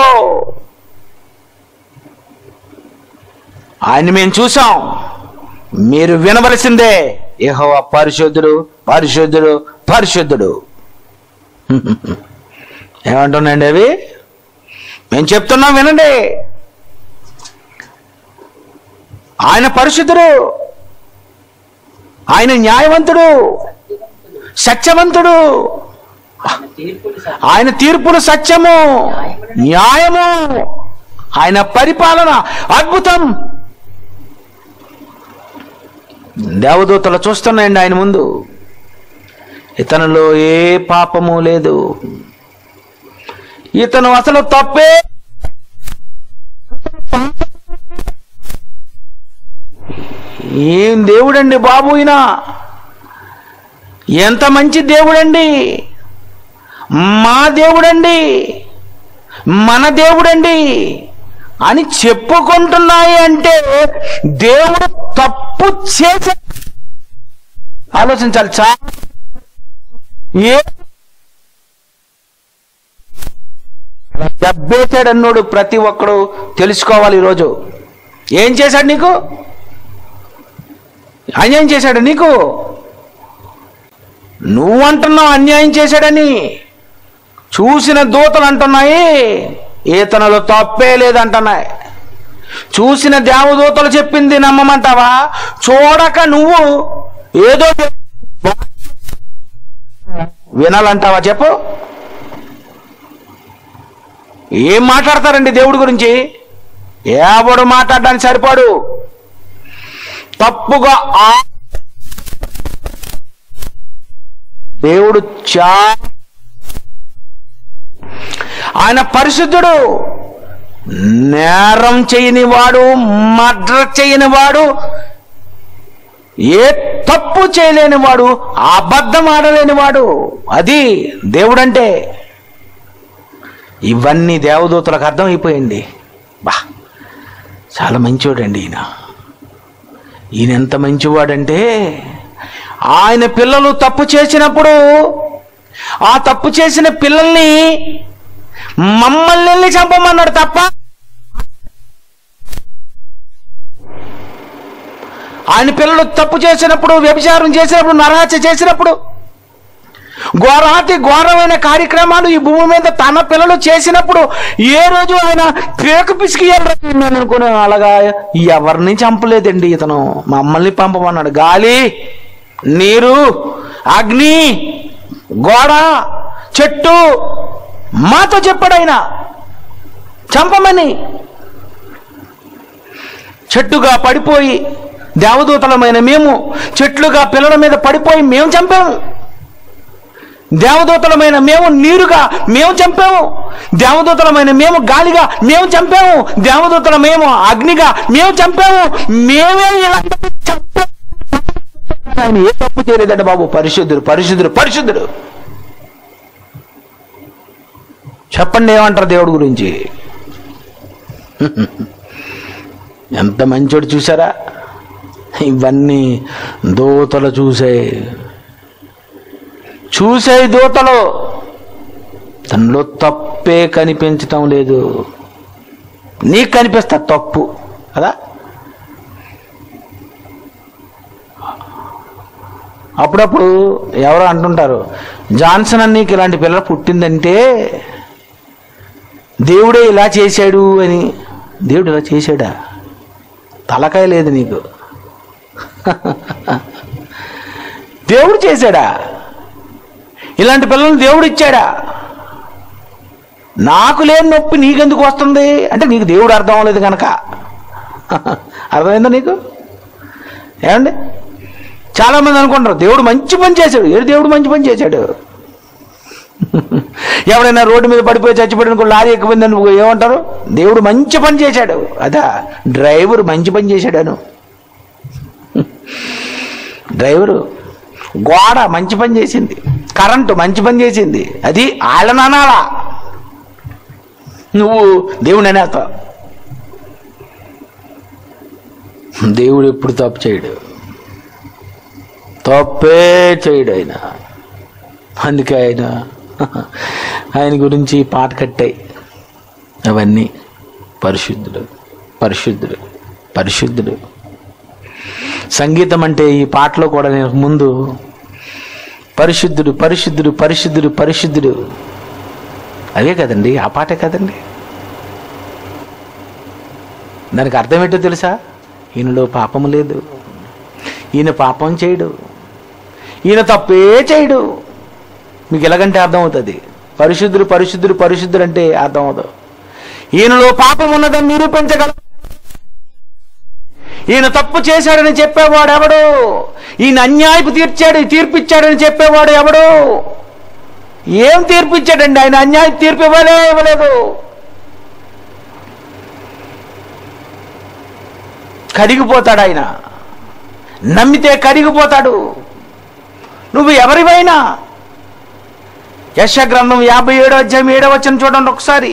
ఆయన మేము చూసాం మీరు వినవలసిందే యెహోవా పరిశుద్ధుడు పరిశుద్ధుడు పరిశుద్ధుడు ఏమంటున్నాయండి అవి మేము చెప్తున్నాం వినండి ఆయన పరిశుద్ధుడు ఆయన న్యాయవంతుడు సత్యవంతుడు ఆయన తీర్పులు సత్యం. ఆయన తీర్పులు సత్యము న్యాయము ఆయన పరిపాలన అద్భుతం దేవదూతలు చూస్తున్నాయండి ఆయన ముందు ఇతనిలో ఏ పాపము లేదు ఇతను అసలు తప్పే ఏం దేవుడండి బాబు ఈయన ఎంత మంచి దేవుడండి మా దేవుడండి మన దేవుడండి అని చెప్పుకుంటున్నాయి అంటే దేవుడు తప్పు చేసే ఆలోచించాలి చా ఏ దెబ్బేశాడన్నోడు ప్రతి ఒక్కడు తెలుసుకోవాలి ఈరోజు ఏం చేశాడు నీకు అన్యాయం చేశాడు నీకు నువ్వు అంటున్నావు అన్యాయం చేశాడని చూసిన దూతలు అంటున్నాయి ఈతనలో తప్పే లేదంటున్నాయి చూసిన దేవదూతలు చెప్పింది నమ్మమంటావా చూడక నువ్వు ఏదో వినాలంటావా చెప్పు ఏం మాట్లాడతారండి దేవుడి గురించి ఎవడు మాట్లాడడానికి సరిపోడు తప్పుగా ఆ దేవుడు చా ఆయన పరిశుద్ధుడు నేరం చేయని వాడు మర్డర్ చేయని వాడు ఏ తప్పు చేయలేని వాడు అబద్ధం ఆడలేని వాడు అది దేవుడంటే ఇవన్నీ దేవదూతలకు అర్థమైపోయింది బా చాలా మంచివాడండి ఈయన ఈయన ఎంత మంచివాడంటే ఆయన పిల్లలు తప్పు చేసినప్పుడు ఆ తప్పు చేసిన పిల్లల్ని మమ్మల్ని వెళ్ళి చంపమన్నాడు తప్ప ఆయన పిల్లలు తప్పు చేసినప్పుడు వ్యభిచారం చేసినప్పుడు నరహత్య చేసినప్పుడు ఘోరాతి ఘోరమైన కార్యక్రమాలు ఈ భూమి మీద తన పిల్లలు చేసినప్పుడు ఏ రోజు ఆయన పేక పిసికి నేను అనుకునే అలాగా ఎవరిని చంపలేదండి ఇతను మమ్మల్ని పంపమన్నాడు గాలి నీరు అగ్ని గోడ చెట్టు మాతో చెప్పాడు ఆయన చంపమని చెట్టుగా పడిపోయి దేవదూతలమైన మేము చెట్లుగా పిల్లల మీద పడిపోయి మేము చంపాము దేవదూతలమైన మేము నీరుగా మేము చంపాము దేవదూతలమైన మేము గాలిగా మేము చంపాము దేవదూతల మేము అగ్నిగా మేము చంపాము మేమే ఇలాంటి చంపాము. ఆయన ఏ తప్పు చేయలేదండి బాబు పరిశుద్ధుడు పరిశుద్ధుడు పరిశుద్ధుడు చెప్పండి ఏమంటారు దేవుడి గురించి ఎంత మంచోడు చూసారా ఇవన్నీ దూతలు చూసే చూసే దూతలు తనలో తప్పే కనిపించటం లేదు నీకు కనిపిస్తా తప్పు కదా అప్పుడప్పుడు ఎవరో అంటుంటారు జాన్సన్ అన్నీకి ఇలాంటి పిల్ల పుట్టిందంటే దేవుడే ఇలా చేశాడు అని దేవుడు ఇలా చేశాడా తలకాయ లేదు నీకు దేవుడు చేశాడా ఇలాంటి పిల్లల్ని దేవుడు ఇచ్చాడా నాకు లేని నొప్పి నీకెందుకు వస్తుంది అంటే నీకు దేవుడు అర్థం అవ్వలేదు కనుక అర్థమైందా నీకు ఏమండి చాలా మంది అనుకుంటారు దేవుడు మంచి పని చేశాడు ఏ దేవుడు మంచి పని చేశాడు ఎవడైనా రోడ్డు మీద పడిపోయి చచ్చిపోయిన అనుకో లారీ ఎక్కిపోయింది అనుకో ఏమంటారు దేవుడు మంచి పని చేశాడు అదా డ్రైవర్ మంచి పని చేశాడను డ్రైవరు గోడ మంచి పని చేసింది కరెంటు మంచి పని చేసింది అది వాళ్ళని అనాలా నువ్వు దేవుని అనేస్తావు దేవుడు ఎప్పుడు తప్పు చేయడు తప్పే చేయడు ఆయన అందుకే ఆయన ఆయన గురించి పాట కట్టాయి అవన్నీ పరిశుద్ధుడు పరిశుద్ధుడు పరిశుద్ధుడు సంగీతం అంటే ఈ పాటలో కూడా నేను ముందు పరిశుద్ధుడు పరిశుద్ధుడు పరిశుద్ధుడు పరిశుద్ధుడు అవే కదండి ఆ పాటే కదండి దానికి అర్థం ఏంటో తెలుసా ఈయనలో పాపం లేదు ఈయన పాపం చేయడు ఈయన తప్పే చేయడు మీకు ఎలాగంటే అర్థమవుతుంది పరిశుద్ధుడు పరిశుద్ధుడు పరిశుద్ధుడు అంటే అర్థం అవుతుంది ఈయనలో పాపం ఉన్నదని నిరూపించగల ఈయన తప్పు చేశాడని చెప్పేవాడు ఎవడు ఈయన అన్యాయపు తీర్చాడు తీర్పిచ్చాడని చెప్పేవాడు ఎవడు ఏం తీర్పిచ్చాడండి ఆయన అన్యాయం తీర్పు ఇవ్వలే ఇవ్వలేదు కరిగిపోతాడు ఆయన నమ్మితే కరిగిపోతాడు నువ్వు ఎవరివైనా యశ గ్రంథం యాభై ఏడో అధ్యాయం ఏడో వచ్చిన చూడండి ఒకసారి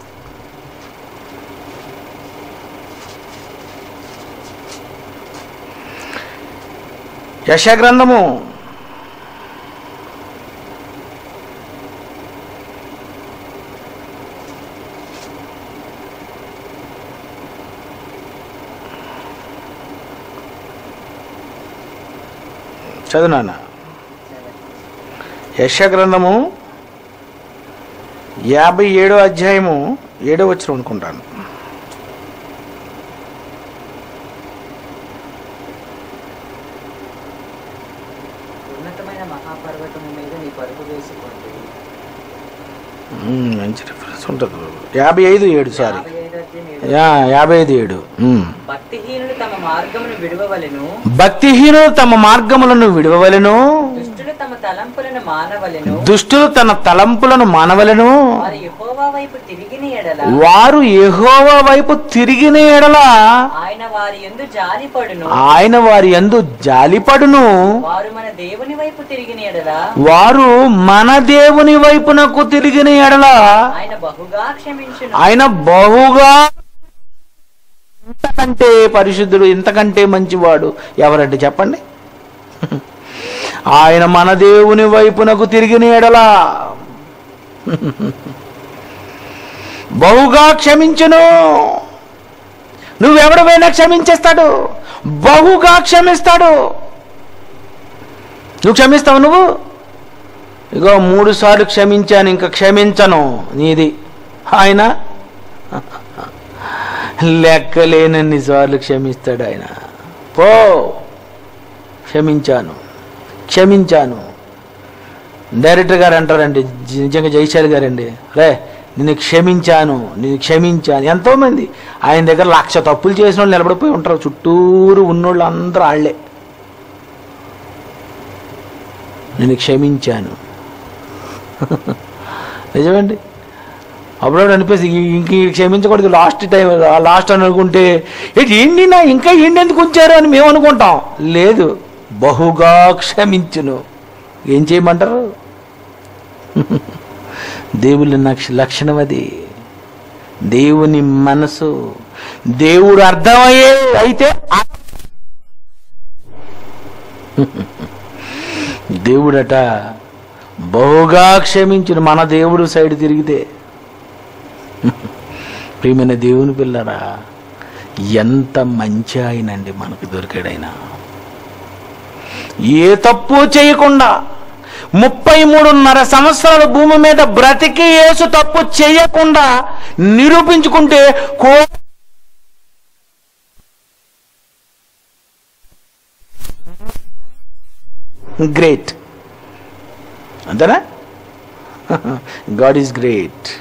యశ గ్రంథము చదువు నాన్న యశ గ్రంథము యాభై ఏడో అధ్యాయము ఏడో వచ్చిన అనుకుంటాను ఉన్నతమైన మహాపర్వతము మీద నీ పరుపు వేసుకోండి మ్మ్, మంచి రిఫరెన్స్ ఉంటుంది యాభై ఐదు ఏడు సారీ యాభై ఐదో అధ్యాయం ఏడో యా యాభై ఐదు ఏడు మ్మ్. భక్తిహీనులు తమ మార్గమును విడవవలెను భక్తిహీనులు తమ మార్గములను విడవవలెను దుష్టులు తమ తలంపులను మానవలెను దుష్టులు తన తలంపులను మానవలను వారి యెహోవా వైపు తిరిగిన ఎడల వారు యెహోవా వైపు తిరిగిన ఎడల ఆయన వారి యందు జాలిపడును ఆయన వారి యందు జాలిపడును వారు మన దేవుని వైపు తిరిగిన ఎడల వారు మన దేవుని వైపునకు తిరిగిన ఎడల ఆయన బహుగా క్షమించును ఆయన బహుగా ఇంతకంటే పరిశుద్ధుడు ఇంతకంటే మంచివాడు ఎవరంటే చెప్పండి ఆయన మన దేవుని వైపునకు తిరిగిన ఎడల బహుగా క్షమించును నువ్వెవడమైనా క్షమించేస్తాడు బహుగా క్షమిస్తాడు నువ్వు క్షమిస్తావు నువ్వు ఇగో మూడు సార్లు క్షమించాను ఇంకా క్షమించను నీది ఆయన లెక్కలేనన్ని సార్లు క్షమిస్తాడు ఆయన పో క్షమించాను క్షమించాను డైరెక్టర్ గారు అంటారండి జ- నిజంగా జైశాలి గారండి రే నిన్ను క్షమించాను నేను క్షమించాను ఎంతోమంది ఆయన దగ్గర లక్ష తప్పులు చేసిన వాళ్ళు నిలబడిపోయి ఉంటారు చుట్టూరు ఉన్నోళ్ళు అందరూ వాళ్ళే నేను క్షమించాను నిజమండి అప్పుడప్పుడు అనిపిస్తుంది ఇ- ఇంక ఈ క్షమించకూడదు లాస్ట్ టైం లాస్ట్ అని అనుకుంటే ఏంటి ఏంటి నా ఇంకా ఏంటి ఎందుకు ఉంచారు అని మేము అనుకుంటాం లేదు బహుగా క్షమించును ఏం చేయమంటారు దేవుని నక్ష లక్షణం అది దేవుని మనసు దేవుడు అర్థమయ్యే అయితే ఆ- దేవుడట బహుగా క్షమించును మన దేవుడు సైడ్ తిరిగితే ప్రియమైన దేవుని పిల్లరా ఎంత మంచి ఆయనండి మనకు దొరికాడైనా ఏ తప్పు చేయకుండా ముప్పై మూడున్నర సంవత్సరాల భూమి మీద బ్రతికి యేసు తప్పు చేయకుండా నిరూపించుకుంటే కో గ్రేట్ అంతేనా గాడ్ ఈజ్ గ్రేట్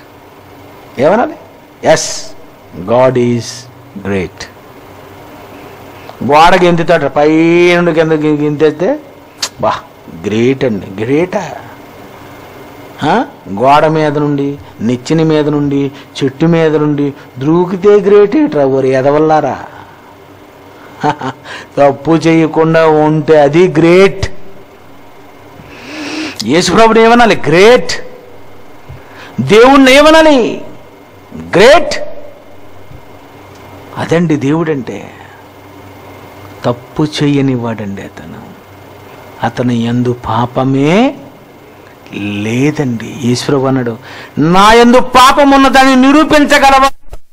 ఏమనాలి ఎస్ గాడ్ ఈజ్ గ్రేట్ గోడ గెంతుతాడు పై నుండి కింద గె- గెంతేస్తే బా గ్రేట్ అండి గ్రేటా ఆ? గోడ మీద నుండి నిచ్చెన మీద నుండి చెట్టు మీద నుండి దూకితే గ్రేట్ ఏట్రా ఓరి ఎదవల్లారా తప్పు చేయకుండా ఉంటే అది గ్రేట్ యేసుప్రభుని ఏమనాలి గ్రేట్ దేవుణ్ణి ఏమనాలి గ్రేట్ అదండి దేవుడంటే తప్పు చెయ్యనివాడండి అతను అతను ఎందు పాపమే లేదండి ఈశ్వరు అన్నాడు నా ఎందు పాపం ఉన్నదాన్ని నిరూపించగలవా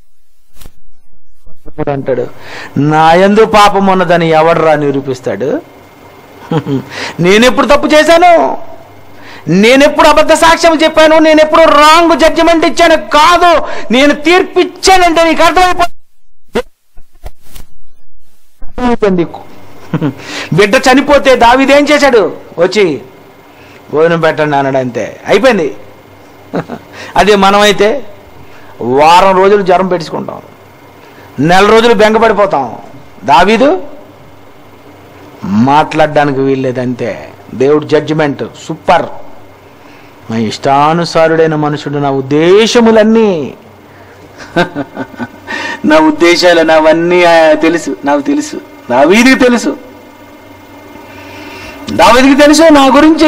అంటాడు నా ఎందు పాపం ఉన్నదని ఎవడరా నిరూపిస్తాడు నేనెప్పుడు తప్పు చేశాను నేనెప్పుడు అబద్ధ సాక్ష్యం చెప్పాను నేనెప్పుడు రాంగ్ జడ్జిమెంట్ ఇచ్చాను కాదు నేను తీర్పు ఇచ్చానంటే నీకు అర్థమైపోయింది బిడ్డ చనిపోతే దావిదేం చేశాడు వచ్చి భోజనం పెట్టండి అన్నాడు అంతే అయిపోయింది అదే మనమైతే వారం రోజులు జ్వరం పెట్టుకుంటాం నెల రోజులు బెంగపడిపోతాం దావీదు మాట్లాడడానికి వీల్లేదు అంతే దేవుడు జడ్జిమెంట్ సూపర్ నా ఇష్టానుసారుడైన మనుషుడు నా ఉద్దేశములన్నీ నా ఉద్దేశాలు నావన్నీ ఆ, తెలుసు నాకు తెలుసు దావీదికి తెలుసు దావీదికి తెలుసు నా గురించి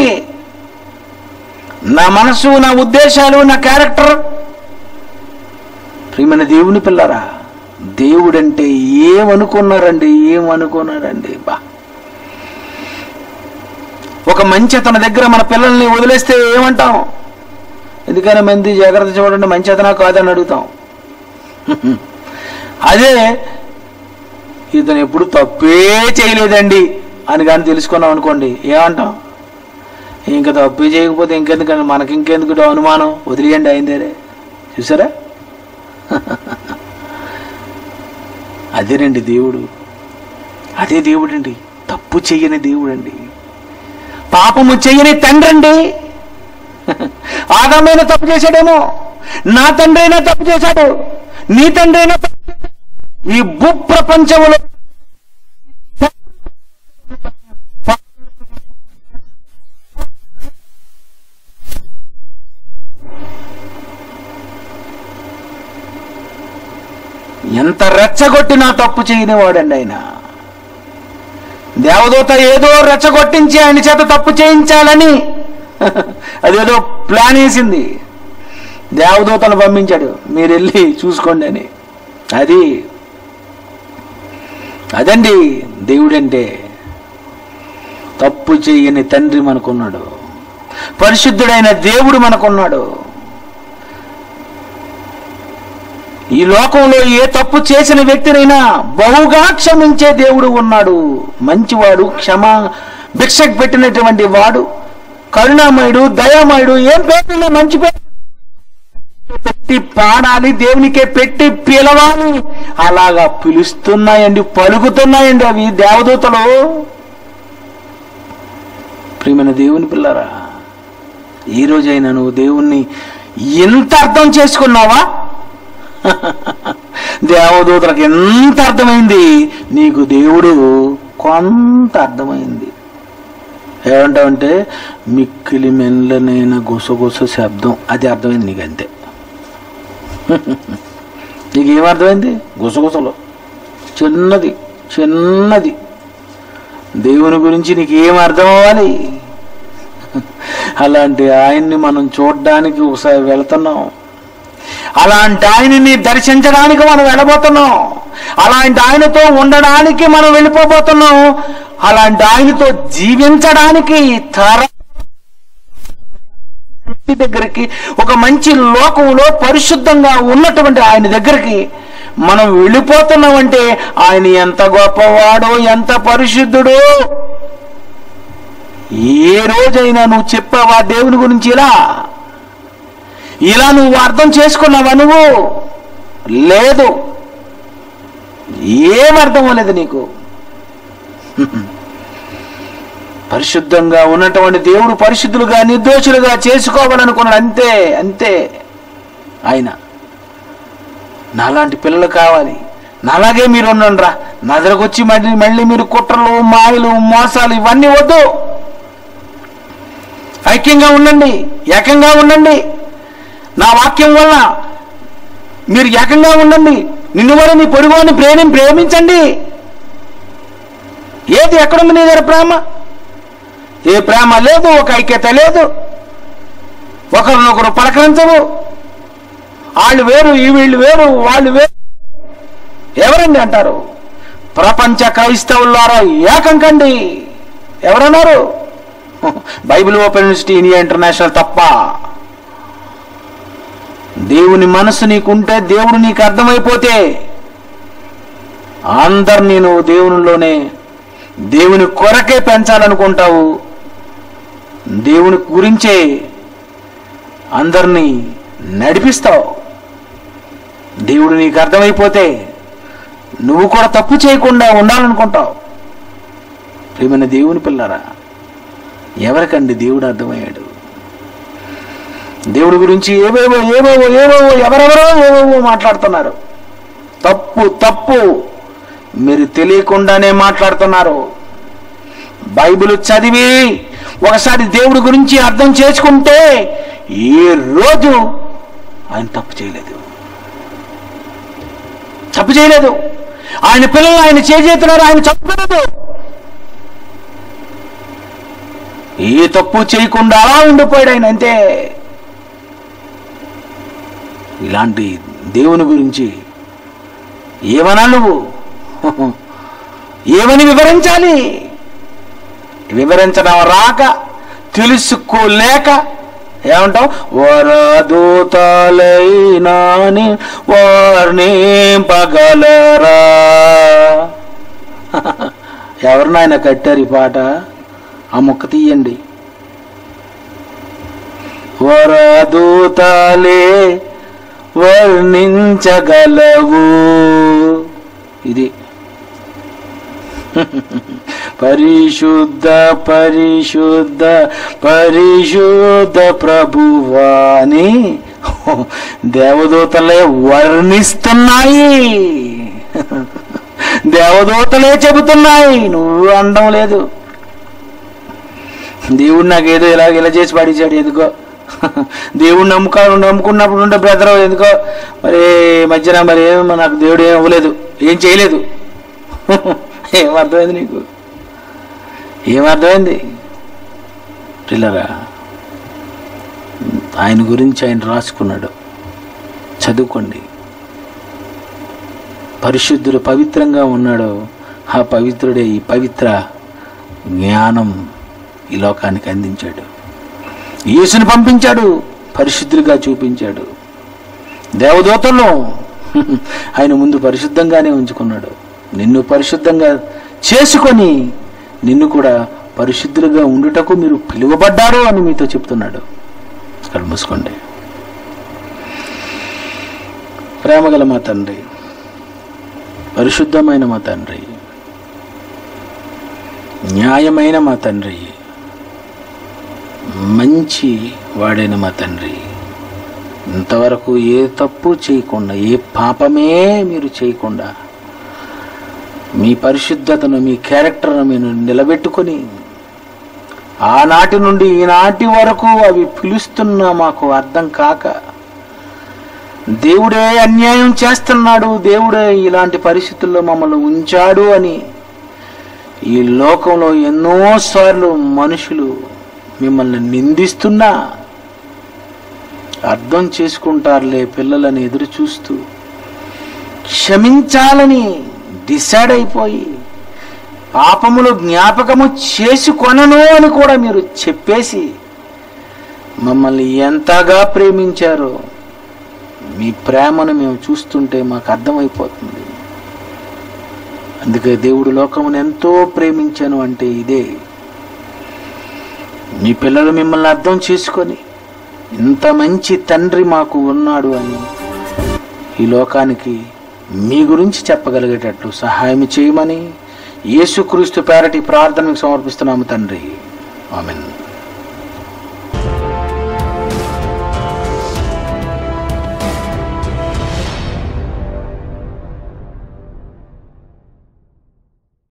నా మనసు నా ఉద్దేశాలు నా క్యారెక్టర్ ప్రియమైన దేవుని పిల్లరా దేవుడంటే ఏమనుకున్నారండి ఏమనుకున్నారండి బా ఒక మంచి అతని దగ్గర మన పిల్లల్ని వదిలేస్తే ఏమంటాం ఎందుకని మంది జాగ్రత్త చూడండి మంచి అతనా కాదని అడుగుతాం అదే ఇతను ఎప్పుడు తప్పే చేయలేదండి అని కానీ తెలుసుకున్నాం అనుకోండి ఏమంటాం ఇంకా తప్పే చేయకపోతే ఇంకెందుకండి మనకి ఇంకెందుకు అనుమానం వదిలేయండి అయిందేరే చూసారా అదేనండి దేవుడు అదే దేవుడండి తప్పు చెయ్యని దేవుడండి పాపము చెయ్యని తండ్రి అండి ఆదామైన తప్పు చేశాడేమో నా తండ్రి అయినా తప్పు చేశాడు నీ తండ్రి అయినా తప్పు చేశాడు. ఈ భూప్రపంచములో ఎంత రెచ్చగొట్టినా తప్పు చేయని వాడండి ఆయన దేవదూత ఏదో రెచ్చగొట్టించి ఆయన చేత తప్పు చేయించాలని అదేదో ప్లాన్ వేసింది దేవదూతను పంపించాడు మీరు వెళ్ళి చూసుకోండి అని అది అదండి దేవుడంటే తప్పు చేయని తండ్రి మనకున్నాడు పరిశుద్ధుడైన దేవుడు మనకున్నాడు ఈ లోకంలో ఏ తప్పు చేసిన వ్యక్తినైనా బహుగా క్షమించే దేవుడు ఉన్నాడు మంచివాడు క్షమా భిక్షకు పెట్టినటువంటి వాడు కరుణామయుడు దయామయుడు ఏం పేరు మంచి పేరు పెట్టి పాడాలి దేవునికే పెట్టి పిలవాలి అలాగా పిలుస్తున్నాయండి పలుకుతున్నాయండి అవి దేవదూతలు ప్రియమైన దేవుని పిల్లరా ఈ రోజైనా నువ్వు దేవుణ్ణి ఎంత అర్థం చేసుకున్నావా దేవదూతలకు ఎంత అర్థమైంది నీకు దేవుడు కొంత అర్థమైంది ఏమంటావంటే మిక్కిలి మెల్లనైన గుసగుస శబ్దం అది అర్థమైంది నీకు అంతే నీకు ఏం అర్థమైంది గుసగుసలు చిన్నది చిన్నది దేవుని గురించి నీకు ఏం అర్థం అవ్వాలి అలాంటి ఆయన్ని మనం చూడడానికి ఒకసారి వెళ్తున్నాం అలాంటి ఆయనని దర్శించడానికి మనం వెళ్ళబోతున్నాం అలాంటి ఆయనతో ఉండడానికి మనం వెళ్ళిపోబోతున్నాం అలాంటి ఆయనతో జీవించడానికి తర వ్యక్తి దగ్గరికి ఒక మంచి లోకంలో పరిశుద్ధంగా ఉన్నటువంటి ఆయన దగ్గరికి మనం వెళ్ళిపోతున్నామంటే ఆయన ఎంత గొప్పవాడో ఎంత పరిశుద్ధుడో ఏ రోజైనా నువ్వు చెప్పావా దేవుని గురించి ఇలా ఇలా నువ్వు అర్థం చేసుకున్నావా నువ్వు లేదు ఏం అర్థం అవ్వలేదు నీకు పరిశుద్ధంగా ఉన్నటువంటి దేవుడు పరిశుద్ధులుగా నిర్దోషులుగా చేసుకోవాలనుకున్నాడు అంతే అంతే ఆయన నాలాంటి పిల్లలు కావాలి అలాగే మీరు ఉండండి రా నా దగ్గరకు వచ్చి మళ్ళీ మళ్ళీ మీరు కుట్రలు మాయలు మోసాలు ఇవన్నీ వద్దు ఐక్యంగా ఉండండి ఏకంగా ఉండండి నా వాక్యం వల్ల మీరు ఏకంగా ఉండండి నిన్ను వారు నీ పొరుగుని ప్రేమి ప్రేమించండి ఏది ఎక్కడుంది నీ దగ్గర ప్రేమ ఏ ప్రేమ లేదు ఒక ఐక్యత లేదు ఒకరినొకరు పలకరించవు వాళ్ళు వేరు ఈ వీళ్ళు వేరు వాళ్ళు వేరు ఎవరండి అంటారు ప్రపంచ క్రైస్తవులారా ఏకం కండి ఎవరన్నారు Bible open university India international తప్ప దేవుని మనసు నీకుంటే దేవుడు నీకు అర్థమైపోతే అందరినీ నువ్వు దేవునిలోనే దేవుని కొరకే పెంచాలనుకుంటావు దేవుని గురించే అందరినీ నడిపిస్తావు దేవుడు నీకు అర్థమైపోతే నువ్వు కూడా తప్పు చేయకుండా ఉండాలనుకుంటావు ప్రేమైన దేవుని పిల్లరా ఎవరికండి దేవుడు అర్థమయ్యాడు దేవుడి గురించి ఏవేవో ఏవేవో ఏవేవో ఎవరెవరో ఏవేవో మాట్లాడుతున్నారు తప్పు తప్పు మీరు తెలియకుండానే మాట్లాడుతున్నారు బైబిల్ చదివి ఒకసారి దేవుడి గురించి అర్థం చేసుకుంటే ఏ రోజు ఆయన తప్పు చేయలేదు తప్పు చేయలేదు ఆయన పిల్లలు ఆయన చేతున్నారు ఆయన చెప్పలేదు ఏ తప్పు చేయకుండా అలా ఉండిపోయాడు ఆయన అంతే ఇలాంటి దేవుని గురించి ఏమన్నా నువ్వు ఏమని వివరించాలి వివరించడం రాక తెలుసుకోలేక ఏమంటావు వరదూతలైనాని వారిని పగలరా ఎవరు నాయన కట్టారు ఈ పాట ఆ ముక్క తీయండి వరదూతలే వర్ణించగలవు ఇది పరిశుద్ధ పరిశుద్ధ పరిశుద్ధ ప్రభువాని దేవదూతలే వర్ణిస్తున్నాయి దేవదూతలే చెబుతున్నాయి నువ్వు అనడం లేదు దేవుడు నాకు ఏదో ఇలా ఇలా చేసి పడిచాడు ఎందుకో దేవుడు నమ్ముకా నమ్ముకున్నప్పుడు ఉండే బ్రదర్ ఎందుకో మరి మధ్యన మరి ఏం నాకు దేవుడు ఏం అవ్వలేదు ఏం చేయలేదు ఏం అర్థమైంది నీకు ఏం అర్థమైంది పిల్లరా ఆయన గురించి ఆయన రాసుకున్నాడు చదువుకోండి పరిశుద్ధుడు పవిత్రంగా ఉన్నాడు ఆ పవిత్రుడే ఈ పవిత్ర జ్ఞానం ఈ లోకానికి అందించాడు యేసుని పంపించాడు పరిశుద్ధులుగా చూపించాడు దేవదూతలను ఆయన ముందు పరిశుద్ధంగానే ఉంచుకున్నాడు నిన్ను పరిశుద్ధంగా చేసుకొని నిన్ను కూడా పరిశుద్ధులుగా ఉండుటకు మీరు పిలువబడ్డారు అని మీతో చెప్తున్నాడు ఇక్కడ మూసుకోండి ప్రేమగల మా తండ్రి పరిశుద్ధమైన మా తండ్రి న్యాయమైన మా తండ్రి మంచి వాడైన మా తండ్రి ఇంతవరకు ఏ తప్పు చేయకుండా ఏ పాపమే మీరు చేయకుండా మీ పరిశుద్ధతను మీ క్యారెక్టర్ను మీరు నిలబెట్టుకొని ఆనాటి నుండి ఈనాటి వరకు అవి పిలుస్తున్నా మాకు అర్థం కాక దేవుడే అన్యాయం చేస్తున్నాడు దేవుడే ఇలాంటి పరిస్థితుల్లో మమ్మల్ని ఉంచాడు అని ఈ లోకంలో ఎన్నోసార్లు మనుషులు మిమ్మల్ని నిందిస్తున్నా అర్థం చేసుకుంటారులే పిల్లలని ఎదురు చూస్తూ క్షమించాలని డిసైడ్ అయిపోయి పాపములు జ్ఞాపకము చేసుకొనను అని కూడా మీరు చెప్పేసి మమ్మల్ని ఎంతగా ప్రేమించారో మీ ప్రేమను మేము చూస్తుంటే మాకు అర్థమైపోతుంది అందుకే దేవుడు లోకమును ఎంతో ప్రేమించాను అంటే ఇదే మీ పిల్లలు మిమ్మల్ని అర్థం చేసుకొని ఇంత మంచి తండ్రి మాకు ఉన్నాడు అని ఈ లోకానికి మీ గురించి చెప్పగలిగేటట్లు సహాయం చేయమని యేసుక్రీస్తు పేరటి ప్రార్థనకు సమర్పిస్తున్నాము తండ్రి ఆమెన్